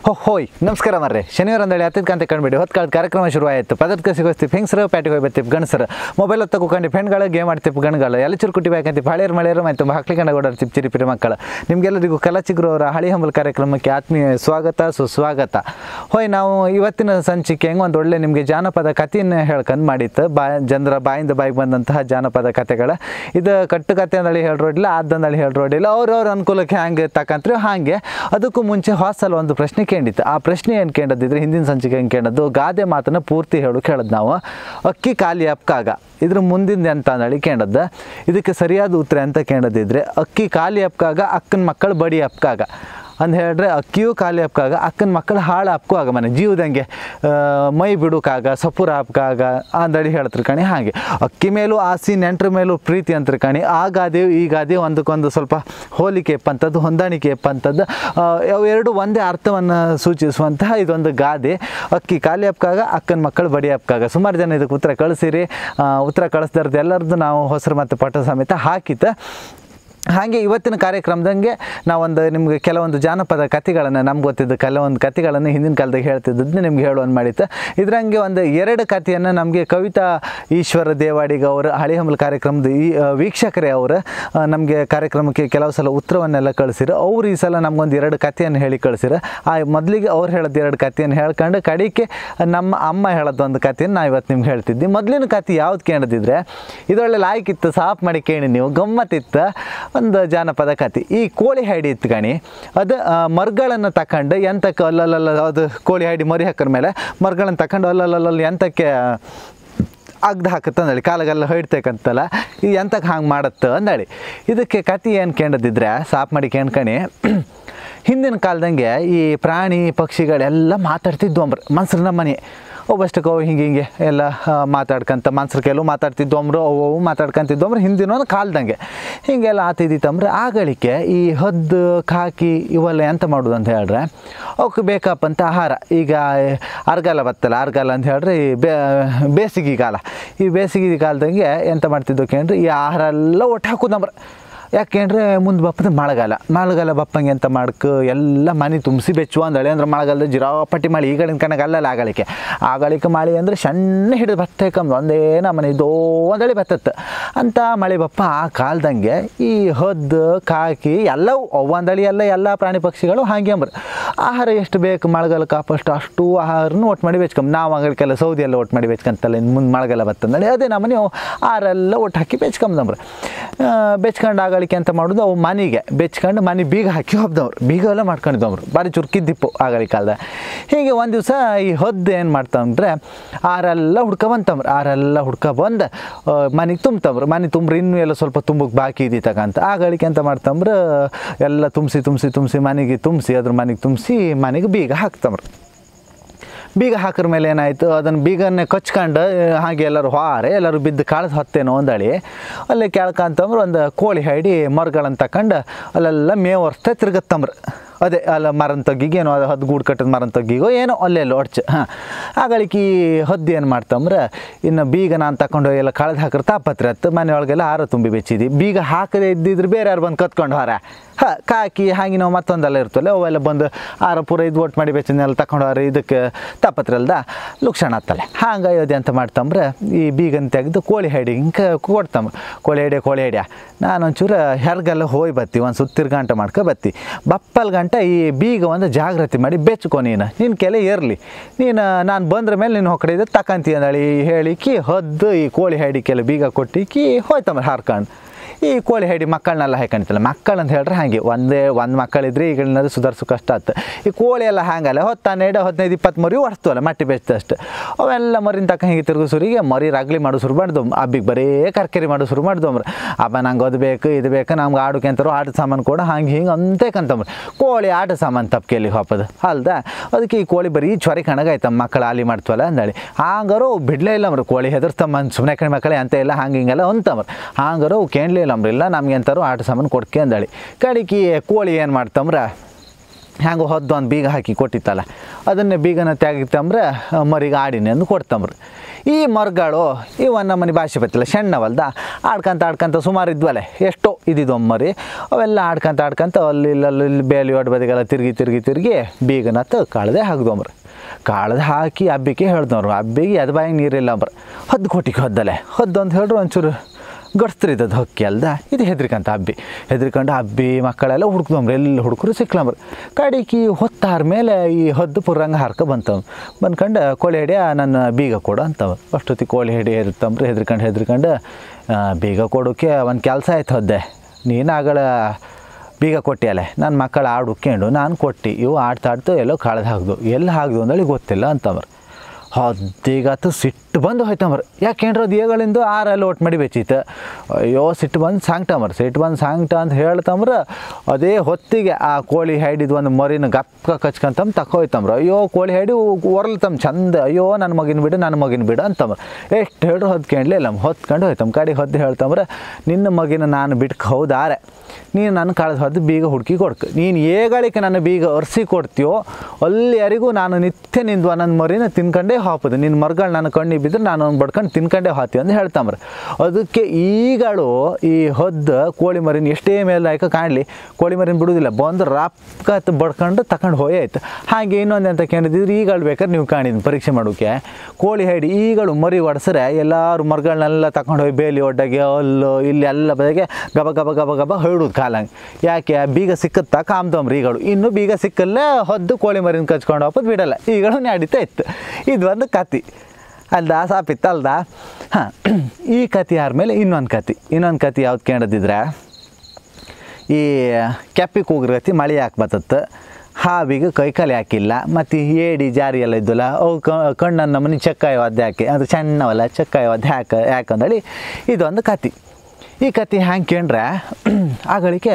ಹೋ ಹೋಯ್ ನಮಸ್ಕಾರ ಮರ್ರೆ ಶನಿವಾರ ಅಂದೇಳಿ ಹತ್ತಿದ ಕಂತೆ ಕಂಡುಬಿಡಿ ಹೊತ್ತು ಕಾಲದ ಕಾರ್ಯಕ್ರಮ ಶುರುವಾಯಿತು ಪದಕ್ಕೆ ಸಿಗೋಸ್ತಿಪ್ ಹೆಂಗಸರು ಪ್ಯಾಟಿಗೆ ಹೋಗಿ ಬರ್ತಿಪ್ ಗಣಸರು ಮೊಬೈಲ್ ಹೊತ್ತ ಕೂಕೊಂಡು ಹೆಣ್ಗಳು ಗೇಮ್ ಆಡ್ತಿಪ್ ಗಣ್ಗಳು ಎಲ್ಲ ಚುರುಕುಟಿ ಬೇಕಂತಿಪ್ ಹಳೆಯರು ಮಳೆಯರು ಮತ್ತು ಹಾಕ್ಲಿ ಕಂಡ ಓಡಾಡ್ತಿಪ್ ಚಿರಿಪಿರಿ ಮಕ್ಕಳು ನಿಮಗೆಲ್ಲರಿಗೂ ಕಲಚಿಗ್ರು ಅವರ ಹಳಿ ಹಂಬಲ್ ಕಾರ್ಯಕ್ರಮಕ್ಕೆ ಆತ್ಮೀಯ ಸ್ವಾಗತ ಸುಸ್ವಾಗತ ಹೋಯ್ ನಾವು ಇವತ್ತಿನ ಸಂಚಿಕೆ ಹೆಂಗೆ ಒಂದು ಒಳ್ಳೆ ನಿಮಗೆ ಜಾನಪದ ಕಥೆಯನ್ನು ಹೇಳ್ಕೊಂಡು ಮಾಡಿತ್ತು ಬಾ ಜನರ ಬಾಯಿಂದ ಬಾಯಿಗೆ ಬಂದಂತಹ ಜಾನಪದ ಕಥೆಗಳ ಇದು ಕಟ್ಟು ಕತೆ ಅಂದಳಿ ಹೇಳ್ರೋಡಿಲ್ಲ ಅದಂದಳಿ ಹೇಳ್ರೋಡಿಲ್ಲ ಅವ್ರವ್ರ ಅನುಕೂಲಕ್ಕೆ ಹ್ಯಾಂಗೆ ತಕಂತ್ರಿ ಹಾಗೆ ಅದಕ್ಕೂ ಮುಂಚೆ ಹಾಸಲ್ ಒಂದು ಪ್ರಶ್ನೆ ಕೇಳಿತ್ತು ಆ ಪ್ರಶ್ನೆ ಏನು ಕೇಳದಿದ್ರೆ ಹಿಂದಿನ ಸಂಚಿಕೆ ಹೆಂಗೆ ಕೇಳದ್ದು ಗಾದೆ ಮಾತನ್ನು ಪೂರ್ತಿ ಹೇಳು ಕೇಳದ್ ನಾವು ಅಕ್ಕಿ ಖಾಲಿ ಅಪ್ಕಾಗ ಇದ್ರ ಮುಂದಿನ ಎಂತ ಅಂದಳಿ ಕೇಳದ್ದು ಇದಕ್ಕೆ ಸರಿಯಾದ ಉತ್ತರ ಅಂತ ಕೇಳದಿದ್ರೆ ಅಕ್ಕಿ ಖಾಲಿ ಅಪ್ಕಾಗ ಅಕ್ಕನ ಮಕ್ಕಳು ಬಡಿ ಅಪ್ಕಾಗ ಅಂತ ಹೇಳಿದ್ರೆ ಅಕ್ಕಿಯೂ ಖಾಲಿ ಅಪ್ಕಾಗ ಅಕ್ಕನ ಮಕ್ಕಳು ಹಾಳು ಅಪ್ಕೋ ಆಗ ಮನೆ ಜೀವದಂಗೆ ಆ, ಮೈ ಬಿಡುಕಾಗ ಸಪುರ ಅಪ್ಕಾಗ ಅಂದಡಿ ಹೇಳ್ತಾರೆ ಕಣಿ ಹಾಗೆ ಅಕ್ಕಿ ಮೇಲೂ ಆಸಿ ನೆಂಟ್ರ ಮೇಲೂ ಪ್ರೀತಿ ಅಂತಾರೆ ಕಣಿ ಆ ಗಾದೆ ಈ ಗಾದೆ ಒಂದಕ್ಕೊಂದು ಸ್ವಲ್ಪ ಹೋಲಿಕೆ ಎಪ್ಪಂಥದ್ದು ಹೊಂದಾಣಿಕೆ ಎಪ್ಪಂಥದ್ದು ಆ, ಅವೆರಡು ಒಂದೇ ಅರ್ಥವನ್ನು ಸೂಚಿಸುವಂತಹ ಇದೊಂದು ಗಾದೆ ಅಕ್ಕಿ ಖಾಲಿ ಅಪ್ಕಾಗ ಅಕ್ಕನ ಮಕ್ಕಳು ಬಡಿ ಅಪ್ಕಾಗ ಸುಮಾರು ಜನ ಇದಕ್ಕೆ ಉತ್ತರ ಕಳಿಸಿರಿ ಆ, ಉತ್ತರ ಕಳಿಸ್ದಾರ್ದು ಎಲ್ಲರದ್ದು ನಾವು ಹೊಸರು ಮತ್ತು ಪಟ ಸಮೇತ ಹಾಕಿತ್ತು ಹಾಗೆ ಇವತ್ತಿನ ಕಾರ್ಯಕ್ರಮದಂಗೆ ನಾವೊಂದು ನಿಮಗೆ ಕೆಲವೊಂದು ಜಾನಪದ ಕಥೆಗಳನ್ನು ನಮ್ಗೆ ಗೊತ್ತಿದ್ದು ಕೆಲವೊಂದು ಕಥೆಗಳನ್ನು ಹಿಂದಿನ ಕಾಲದಾಗ ಹೇಳ್ತಿದ್ದದ್ದು ನಿಮ್ಗೆ ಹೇಳುವಂಗೆ ಮಾಡಿತ್ತು ಇದರಂಗೆ ಒಂದು ಎರಡು ಕಥೆಯನ್ನು ನಮಗೆ ಕವಿತಾ ಈಶ್ವರ ದೇವಾಡಿಗ ಅವರು ಹಳಿಹಂಬಲ್ ಕಾರ್ಯಕ್ರಮದ ಈ ಆ, ವೀಕ್ಷಕರೇ ಅವರು ನಮಗೆ ಕಾರ್ಯಕ್ರಮಕ್ಕೆ ಕೆಲವು ಸಲ ಉತ್ತರವನ್ನೆಲ್ಲ ಕಳಿಸಿರು ಅವ್ರು ಈ ಸಲ ನಮ್ಗೊಂದು ಎರಡು ಕಥೆಯನ್ನು ಹೇಳಿ ಕಳಿಸಿರು ಆ ಮೊದಲಿಗೆ ಅವ್ರು ಹೇಳೋದು ಎರಡು ಕಥೆಯನ್ನು ಹೇಳ್ಕೊಂಡು ಕಡೆಗೆ ನಮ್ಮ ಅಮ್ಮ ಹೇಳೋದೊಂದು ಕಥೆಯನ್ನು ನಾವು ಇವತ್ತು ನಿಮ್ಗೆ ಹೇಳ್ತಿದ್ವಿ ಮೊದಲಿನ ಕಥೆ ಯಾವ್ದು ಕೇಳದಿದ್ರೆ ಇದೊಳ್ಳೆ ಲಾಯ್ಕಿತ್ತು ಸಾಫ್ ಮಾಡಿ ಕೇಳಿ ನೀವು ಗಮ್ಮತ್ತಿತ್ತು ಒಂದು ಜಾನಪದ ಕಥೆ ಈ ಕೋಳಿ ಹೈಡಿ ಇತ್ತು ಗಣಿ ಅದು ಆ, ಮರ್ಗಳನ್ನು ತಕೊಂಡು ಎಂತಕ್ಕೆ ಅಲ್ಲಲ್ಲ ಅದು ಕೋಳಿ ಹೈಡಿ ಮರಿ ಹಾಕಿದ ಮೇಲೆ ಮರ್ಗಳನ್ನು ತಕೊಂಡು ಅಲ್ಲಲ್ಲ ಎಂತಕ್ಕೆ ಅಗ್ದು ಹಾಕತ್ತೆ ಅಂದಳಿ ಕಾಲಾಗೆಲ್ಲ ಹೊಯ್ತಕ್ಕಂತಲ್ಲ ಇದು ಎಂತಕ್ಕೆ ಹಂಗೆ ಮಾಡುತ್ತೆ ಅಂದಳಿ ಇದಕ್ಕೆ ಕತೆ ಏನು ಕೇಳದಿದ್ರೆ ಸಾಫ್ ಮಾಡಿ ಕೇಳ್ಕಣಿ ಹಿಂದಿನ ಕಾಲದಂಗೆ ಈ ಪ್ರಾಣಿ ಪಕ್ಷಿಗಳೆಲ್ಲ ಮಾತಾಡ್ತಿದ್ವು ಅಂಬ್ರು ಮನ್ಸ್ರ ಮನೆ ಒಬ್ಬಷ್ಟಕ್ಕೆ ಅವು ಹಿಂಗೆ ಹಿಂಗೆ ಎಲ್ಲ ಆ, ಮಾತಾಡ್ಕಂತ ಮನ್ಸ್ರ ಕೆಲವು ಮಾತಾಡ್ತಿದ್ವು ಅಂಬ್ರು ಅವು ಅವು ಮಾತಾಡ್ಕೊಂತಿದ್ವು ಅಂದ್ರೆ ಹಿಂದಿನ ಒಂದು ಕಾಲದಂಗೆ ಹೀಗೆಲ್ಲ ಆತಿದ್ದಿತ್ತಂದ್ರೆ ಆಗಳಿಕೆ ಈ ಹದ್ದು ಕಾಕಿ ಇವೆಲ್ಲ ಎಂತ ಮಾಡೋದು ಅಂತ ಹೇಳಿದ್ರೆ ಅವಕ್ಕೆ ಬೇಕಪ್ಪ ಅಂತ ಆಹಾರ ಈಗ ಅರ್ಗಾಲ ಬತ್ತಲ್ಲ ಅರ್ಗಾಲ ಅಂತ ಹೇಳಿದ್ರೆ ಈ ಬೇ ಬೇಸಿಗೆ ಕಾಲ ಈ ಬೇಸಿಗೆ ಕಾಲದಂಗೆ ಎಂತ ಮಾಡ್ತಿದ್ವು ಕೇಳ್ರಿ ಈ ಆಹಾರ ಎಲ್ಲ ಒಟ್ಟು ಹಾಕೋದಂಬ್ರ ಯಾಕೆಂದ್ರೆ ಮುಂದೆ ಬಪ್ಪದ ಮಳೆಗಾಲ ಮಳೆಗಾಲ ಬಪ್ಪಂಗೆ ಎಂತ ಮಾಡ್ಕ ಎಲ್ಲ ಮನೆ ತುಂಬಿಸಿ ಬೆಚ್ಚುವ ಅಂದಳಿ ಅಂದ್ರೆ ಮಳೆಗಾಲದ ಜಿರಾಪಟ್ಟಿ ಮಳೆ ಈಗಳಿನ ಕಣಗೆ ಅಲ್ಲಲ್ಲ ಆಗಳಿಕೆ ಆಗಳಿಕೆ ಮಳೆ ಅಂದರೆ ಸಣ್ಣ ಹಿಡಿದು ಬತ್ತ ಕಮ್ಮಿ ಒಂದೇ ನಮ್ಮನೆ ಇದೋ ಅಂದಳಿ ಬತ್ತತ್ತು ಅಂತ ಮಳೆ ಬಪ್ಪ ಆ ಕಾಲದಂಗೆ ಈ ಹದ್ದು ಕಾಕಿ ಎಲ್ಲವೂ ಅವು ಅಂದಳಿ ಎಲ್ಲ ಎಲ್ಲ ಪ್ರಾಣಿ ಪಕ್ಷಿಗಳು ಹಾಗೆ ಅಂಬ್ರು ಆಹಾರ ಎಷ್ಟು ಬೇಕು ಮಳೆಗಾಲ ಕಾಪಷ್ಟು ಅಷ್ಟು ಆಹಾರನೂ ಒಟ್ಟು ಮಾಡಿ ಬೆಚ್ಕೊಂಬ ನಾವು ಅಂಗಡಿಗೆಲ್ಲ ಸೌದಿ ಎಲ್ಲ ಒಟ್ಟು ಮಾಡಿ ಬೆಚ್ಕಂತಲ್ಲ ಇನ್ನು ಮುಂದೆ ಮಳೆಗಾಲ ಬತ್ತಂದಳಿ ಅದೇ ನಮ್ಮನೆ ಆಹಾರೆಲ್ಲ ಒಟ್ಟು ಹಾಕಿ ಬೆಚ್ಕೊಂಬಂಬ್ರು ಬೆಚ್ಕೊಂಡು ಆಗಳಿಕೆ ಅಂತ ಮಾಡೋದು ಅವು ಮನೆಗೆ ಬೆಚ್ಕೊಂಡು ಮನೆ ಬೀಗ ಹಾಕಿ ಹೋಗ್ದವ್ರು ಬೀಗ ಎಲ್ಲ ಮಾಡ್ಕೊಂಡಿದ್ದವ್ರು ಭಾರಿ ಚುರುಕಿದ್ದಿಪ್ಪು ಆಗಲಿ ಕಾಲದ ಹೀಗೆ ಒಂದು ದಿವಸ ಈ ಹೊದ್ದು ಏನು ಮಾಡ್ತಾವಂದ್ರೆ ಆರೆಲ್ಲ ಹುಡ್ಕ ಬಂತಂಬ್ರು ಆರೆಲ್ಲ ಹುಡ್ಕ ಬಂದು ಮನೆಗೆ ತುಂಬ್ತಂಬ್ರು ಮನೆ ತುಂಬ್ರಿ ಇನ್ನೂ ಎಲ್ಲ ಸ್ವಲ್ಪ ತುಂಬಕ್ಕೆ ಬಾಕಿ ಇದ್ದಿತ್ತಕಂತ ಆಗಳಿಕೆ ಅಂತ ಮಾಡ್ತಂಬ್ರು ಎಲ್ಲ ತುಂಬಿಸಿ ತುಂಬಿಸಿ ತುಂಬಿಸಿ ಮನೆಗೆ ತುಂಬಿಸಿ ಅದ್ರ ಮನೆಗೆ ತುಂಬಿಸಿ ಮನೆಗೆ ಬೀಗ ಹಾಕ್ತಂಬ್ರು ಬೀಗ ಹಾಕಿದ ಮೇಲೆ ಏನಾಯಿತು ಅದನ್ನು ಬೀಗನ್ನೇ ಕಚ್ಕೊಂಡು ಹಾಗೆ ಎಲ್ಲರೂ ಹಾರೆ ಎಲ್ಲರೂ ಬಿದ್ದು ಕಾಳದು ಹತ್ತೇನೋ ಒಂದಳಿ ಅಲ್ಲಿ ಕೇಳ್ಕಂತಂದ್ರೆ ಒಂದು ಕೋಳಿ ಹೈಡಿ ಮರಗಳನ್ನು ತಕೊಂಡು ಅಲ್ಲೆಲ್ಲ ಮೇವು ಒರ್ಸ್ತಾ ತಿರ್ಗತ್ತಂಬ್ರು ಅದೇ ಅಲ್ಲ ಮರನ ತಗ್ಗಿಗೆ ಏನೋ ಅದು ಹದ್ದು ಗೂಡು ಕಟ್ಟದ ಮರನ ತಗ್ಗಿಗೋ ಏನೋ ಅಲ್ಲೆಲ್ಲ ಒಡ್ಚ ಹಾಂ ಆಗಳಿಕೆ ಈ ಹದ್ದು ಏನು ಮಾಡ್ತಂದ್ರೆ ಇನ್ನು ಬೀಗ ನಾನು ತಗೊಂಡು ಎಲ್ಲ ಕಳೆದು ಹಾಕಿದ್ರೆ ತಾಪತ್ರೆ ಹತ್ತು ಮನೆಯೊಳಗೆಲ್ಲ ಹಾರ ತುಂಬಿ ಬೆಚ್ಚಿದಿ ಬೀಗ ಹಾಕದೇ ಇದ್ದಿದ್ರೆ ಬೇರೆ ಯಾರು ಬಂದು ಕತ್ಕೊಂಡು ಹಾರ ಹಾಂ ಕಾಕಿ ಹಾಗೆ ನಾವು ಮತ್ತೊಂದೆಲ್ಲ ಇರ್ತಲ್ಲ ಅವೆಲ್ಲ ಬಂದು ಆರ ಪೂರ ಇದು ಒಟ್ಟು ಮಾಡಿ ಬೆಚ್ಚಿನೆಲ್ಲ ತಗೊಂಡು ಹಾರ ಇದಕ್ಕೆ ತಾಪತ್ರೆ ಅಲ್ದ ಲುಕ್ಷಣ ಹತ್ತಲೆ ಹಂಗೆ ಅದು ಎಂತ ಮಾಡ್ತಂಬ್ರೆ ಈ ಬೀಗನ್ ತೆಗೆದು ಕೋಳಿ ಹೈಡಿ ಹಿಂಗೆ ಕೊಡ್ತಂಬ್ರ ಕೋಳಿ ಹೈಡ್ಯ ಕೋಳಿ ಹೈಡ್ಯ ನಾನು ಒಂಚೂರು ಹೆರ್ಗೆಲ್ಲ ಹೋಗಿ ಬತ್ತಿ ಒಂದು ಸುತ್ತಿರ ಗಂಟೆ ಮಾಡ್ಕೊ ಬತ್ತಿ ಬಪ್ಪಲ್ ಗಂಟೆ ಈ ಬೀಗ ಒಂದು ಜಾಗೃತಿ ಮಾಡಿ ಬೆಚ್ಕೊ ನೀನು ನಿನ್ನ ಕೆಲೆ ಇರಲಿ ನೀನು ನಾನು ಬಂದ್ರ ಮೇಲೆ ನೀನು ಹೊಕ್ಕಡಿದ್ರೆ ತಕಂತಿ ಅಂದಳಿ ಹೇಳಿಕಿ ಹೊದ್ದು ಈ ಕೋಳಿ ಹೈಡಿಕೆಲ್ಲ ಬೀಗ ಕೊಟ್ಟಿಕಿ ಹೋಯ್ತಂಬ್ರ ಹಾರ್ಕೊಂಡು ಈ ಕೋಳಿ ಹೈಡಿ ಮಕ್ಕಳನ್ನೆಲ್ಲ ಹಾಕೊಂಡಿತ್ತಲ್ಲ ಮಕ್ಕಳು ಅಂತ ಹೇಳ್ರೆ ಹಾಗೆ ಒಂದೇ ಒಂದು ಮಕ್ಕಳಿದ್ರೆ ಈಗಿನ ಸುಧಾರಿಸೋ ಕಷ್ಟ ಆಯ್ತು ಈ ಕೋಳಿ ಎಲ್ಲ ಹಾಗಲ್ಲ ಹೊತ್ತು ಹನ್ನೆರಡು ಹದಿನೈದು ಇಪ್ಪತ್ತು ಮರಿ ಹೊಡ್ಸ್ತವಲ್ಲ ಮಟ್ಟಿ ಬೆಚ್ಚದಷ್ಟು ಅವೆಲ್ಲ ಮರಿನ ತಕ್ಕ ಹಿಂಗೆ ತಿರುಗು ಸುರಿಗೆ ಮರಿ ರಗ್ಲಿ ಮಾಡೋ ಶುರು ಮಾಡ್ದು ಅಬ್ಬಿಗೆ ಬರೀ ಕರ್ಕರಿ ಮಾಡೋ ಶುರು ಮಾಡ್ದು ಅಂಬ್ರ ಅಬ್ಬ ನಂಗೆ ಅದು ಬೇಕು ಇದು ಬೇಕು ನಮ್ಗೆ ಆಡೋಕೆ ಅಂತಾರೋ ಆಟದ ಸಾಮಾನು ಕೂಡ ಹಂಗೆ ಹಿಂಗೆ ಅಂತೇಕಂತಂಬ್ರ ಕೋಳಿ ಆಟ ಸಾಮಾನು ತಪ್ಕೆಲಿ ಹಾಪದು ಅಲ್ದ ಅದಕ್ಕೆ ಈ ಕೋಳಿ ಬರೀ ಚೊರಿ ಕಣಗಾಯ್ತಮ್ಮ ಮಕ್ಕಳು ಆಲಿ ಮಾಡ್ತವಲ್ಲ ಅಂದಳಿ ಹಂಗಾರು ಬಿಡ್ಲೇ ಇಲ್ಲ ಅಂಬ್ರ ಕೋಳಿ ಹೆದರ್ಸ್ತಮ್ಮ ಸುಮ್ಮನೆ ಕಣಿ ಮಕ್ಕಳೇ ಅಂತ ಇಲ್ಲ ಹಂಗೆ ಹಿಂಗೆಲ್ಲ ಅಂತಂಬ್ರ ಹಂಗಾರು ಕೇಳಲೇ ಇಲ್ಲ ಅಂಬ್ರಿಲ್ಲ ನಮ್ಗೆ ಎಂತಾರು ಆಟ ಸಾಮಾನು ಕೊಡ್ಕೆ ಅಂದಳಿ ಕಡಿಕಿ ಕೋಳಿ ಏನು ಮಾಡ್ತಂಬ್ರ ಹ್ಯಾಂಗೋ ಹೊದ್ದು ಒಂದು ಬೀಗ ಹಾಕಿ ಕೊಟ್ಟಿತ್ತಲ್ಲ ಅದನ್ನೇ ಬೀಗನ ತೆಗಿತಂಬ್ರೆ ಮರಿಗೆ ಆಡಿನಿ ಅಂದು ಕೊಡ್ತಂಬ್ರು ಈ ಮರ್ಗಳು ಇವ ನಮ್ಮನೆ ಭಾಷೆ ಬತ್ತಿಲ್ಲ ಸಣ್ಣವಲ್ದ ಆಡ್ಕಂತ ಆಡ್ಕಂತ ಸುಮಾರು ಇದ್ವಲ್ಲ ಎಷ್ಟೋ ಇದ್ದಿದ್ದು ಮರಿ ಅವೆಲ್ಲ ಆಡ್ಕಂತ ಆಡ್ಕಂತ ಅಲ್ಲಿ ಇಲ್ಲಿ ಅಲ್ಲಿ ಇಲ್ಲಿ ಬೇಲಿ ಒಡ್ ಬದಿಗೆಲ್ಲ ತಿರುಗಿ ತಿರುಗಿ ತಿರುಗಿ ಬೀಗನತ್ತ ಕಾಳದೆ ಹಾಕ್ದೊಂಬ್ರಿ ಕಾಳದ ಹಾಕಿ ಹಬ್ಬಿಗೆ ಹೇಳ್ದವ್ರು ಹಬ್ಬಿಗೆ ಅದು ಬಾಯಿಗೆ ನೀರಿಲ್ಲ ಅಂಬ್ರ ಹದ್ದು ಕೊಟ್ಟಿಗೆ ಹೊದ್ದಲೆ ಹೊದ್ದು ಅಂತ ಹೇಳ್ರು ಒಂಚೂರು ಗಡ್ಸ್ತ್ರಿದ್ದದು ಹೊಕ್ಕಿ ಅಲ್ದ ಇದು ಹೆದ್ರಿಕಂತ ಹಬ್ಬಿ ಹೆದ್ರಿಕೊಂಡು ಹಬ್ಬಿ ಮಕ್ಕಳೆಲ್ಲ ಹುಡುಕ್ದಮ್ರಿ ಎಲ್ಲಿ ಹುಡುಕರು ಸಿಕ್ಲಂಬ್ರಿ ಕಡಿಕಿ ಹೊತ್ತಾರ ಮೇಲೆ ಈ ಹೊದ್ದು ಪುರಂಗ ಹಾರ್ಕ ಬಂತವ್ ಬಂದ್ಕಂಡು ಕೋಳಿ ಹಿಡಿಯ ನನ್ನ ಬೀಗ ಕೊಡು ಅಂತವ ಅಷ್ಟೊತ್ತಿಗೆ ಕೋಳಿ ಹಿಡಿ ಇರ್ತಂಬ್ರಿ ಹೆದ್ರಿಕಂಡು ಹೆದ್ರಿಕಂಡು ಆ, ಬೀಗ ಕೊಡೋಕೆ ಒಂದು ಕೆಲಸ ಆಯ್ತು ಹೊದ್ದೆ ನೀನು ಆಗಳ ಬೀಗ ಕೊಟ್ಟಿಯಲ್ಲ ನನ್ನ ಮಕ್ಕಳು ಆಡು ಉಕ್ಕೊಂಡು ನಾನು ಕೊಟ್ಟು ಇವು ಆಡ್ತಾ ಆಡ್ತು ಎಲ್ಲೋ ಕಳೆದು ಹಾಕ್ದು ಎಲ್ಲಿ ಹಾಕ್ದು ಅಂದೇಳಿ ಗೊತ್ತಿಲ್ಲ ಅಂತಂಬ್ರಿ ಹದ್ದೀಗತ್ತು ಸಿಟ್ಟು ಬಂದು ಹೋಯ್ತಂಬ್ರ ಯಾಕೇನ್ರ ಅದು ಏಗಳಿಂದ ಆರಲ್ಲಿ ಒಟ್ಟು ಮಾಡಿ ಬೆಚ್ಚೀತು ಅಯ್ಯೋ ಸಿಟ್ಟು ಬಂದು ಸಾಂಗ್ಟಂಬ್ರ ಸಿಟ್ಟು ಬಂದು ಸಾಂಗ್ಟ ಅಂತ ಹೇಳ್ತಂಬ್ರ ಅದೇ ಹೊತ್ತಿಗೆ ಆ ಕೋಳಿ ಹೈಡಿದ ಒಂದು ಮರಿನ ಗಪ್ಕ ಕಚ್ಕಂತಂಬ ತಕೋಯ್ತಂಬ್ರ ಅಯ್ಯೋ ಕೋಳಿ ಹೈಡಿ ಒರ್ಲ್ತಮ್ ಚಂದ ಅಯ್ಯೋ ನನ್ನ ಮಗಿನ ಬಿಡು ನನ್ನ ಮಗಿನ ಬಿಡು ಅಂತಂಬ್ರ ಎಷ್ಟು ಹೇಳ್ರು ಹೊದ್ಕೊಂಡ್ಲೇ ಇಲ್ಲ ಹೊತ್ಕೊಂಡು ಹೋಯ್ತಮ್ಮ ಕಡೆ ಹೊದ್ದು ಹೇಳ್ತಂಬ್ರ ನಿನ್ನ ಮಗಿನ ನಾನು ಬಿಟ್ಕೆ ಹೌದಾರೆ ನೀನು ನನ್ನ ಕಾಳದ ಹೊದ್ದು ಬೀಗ ಹುಡುಕಿ ಕೊಡ್ಕ ನೀನು ಏಗಳಿಕೆ ನನ್ನ ಬೀಗ ಒರೆಸಿ ಕೊಡ್ತೀಯೋ ಅಲ್ಲಿವರೆಗೂ ನಾನು ನಿತ್ಯ ನಿಂದು ಒಂದೊಂದು ಮರಿನ ತಿನ್ಕೊಂಡೇ ಹಾಪದು ನಿನ್ನ ಮರ್ಗಳು ನನ್ನ ಕಣ್ಣಿಗೆ ಬಿದ್ದರೆ ನಾನು ಒಂದು ಬಡ್ಕೊಂಡು ತಿನ್ಕೊಂಡೇ ಹಾತಿ ಅಂತ ಹೇಳ್ತಾಮ್ರ ಅದಕ್ಕೆ ಈಗಳು ಈ ಹೊದ್ದು ಕೋಳಿ ಮರಿನ ಎಷ್ಟೇ ಮೇಲೆ ಆಯ್ಕೆ ಕಾಣಲಿ ಕೋಳಿ ಮರಿನ ಬಿಡುವುದಿಲ್ಲ ಬಂದು ರಾಪ್ಕತ್ ಬಡ್ಕೊಂಡು ತಗೊಂಡು ಹೋಯಾಯ್ತು ಹಾಗೆ ಇನ್ನೊಂದು ಅಂತ ಕೇಳಿದ್ರೆ ಈಗಳು ಬೇಕಾದ್ರೆ ನೀವು ಕಾಣಿದ್ದು ಪರೀಕ್ಷೆ ಮಾಡೋಕೆ ಕೋಳಿ ಹೈಡಿ ಈಗಳು ಮರಿ ಒಡ್ಸ್ರೆ ಎಲ್ಲರೂ ಮರಗಳನ್ನೆಲ್ಲ ತಗೊಂಡು ಹೋಗಿ ಬೇಲಿ ಒಡ್ಡಗೆ ಅಲ್ಲು ಇಲ್ಲಿ ಎಲ್ಲ ಬದಿಗೆ ಗಬ ಗಬ ಗಬ ಗಬ ಹೊರಡುದು ಕಾಲಂಗೆ ಯಾಕೆ ಬೀಗ ಸಿಕ್ಕತ್ತಾ ಕಾಮ್ದಮ್ರಿ ಈಗಳು ಇನ್ನು ಬೀಗ ಸಿಕ್ಕಲ್ಲೇ ಹೊದ್ದು ಕೋಳಿ ಮರಿನ ಕಚ್ಕೊಂಡು ಹೋಗೋದು ಬಿಡಲ್ಲ ಈಗಳು ನಡೀತಾ ಇತ್ತು ಇದು ಒಂದು ಕತಿ ಅಲ್ದ ಸಾಪಿತ್ತು ಅಲ್ದ ಹಾಂ ಈ ಕತಿ ಆದ್ಮೇಲೆ ಇನ್ನೊಂದು ಕತಿ ಇನ್ನೊಂದು ಕತಿ ಯಾವ್ದು ಕೇಳದಿದ್ರೆ ಈ ಕೆಪ್ಪಿ ಕೂಗಿರತಿ ಮಳೆ ಯಾಕೆ ಬತ್ತತ್ತು ಹಾವಿಗೆ ಕೈಕಾಲು ಹಾಕಿಲ್ಲ ಮತ್ತು ಏಡಿ ಜಾರಿ ಎಲ್ಲ ಇದ್ದಲ್ಲ ಅವು ಕಣ್ಣನ್ನು ನಮ್ಮನೆ ಚಕ್ಕಾಯ ಒದ್ದೆ ಹಾಕಿ ಅದು ಸಣ್ಣವಲ್ಲ ಚಕ್ಕಾಯ ಒದ್ದೆ ಹಾಕ ಯಾಕಂದೇಳಿ ಇದೊಂದು ಕತಿ ಈ ಕತಿ ಹ್ಯಾಂಗೆ ಕೇಳ್ರೆ ಆಗಳಿಗೆ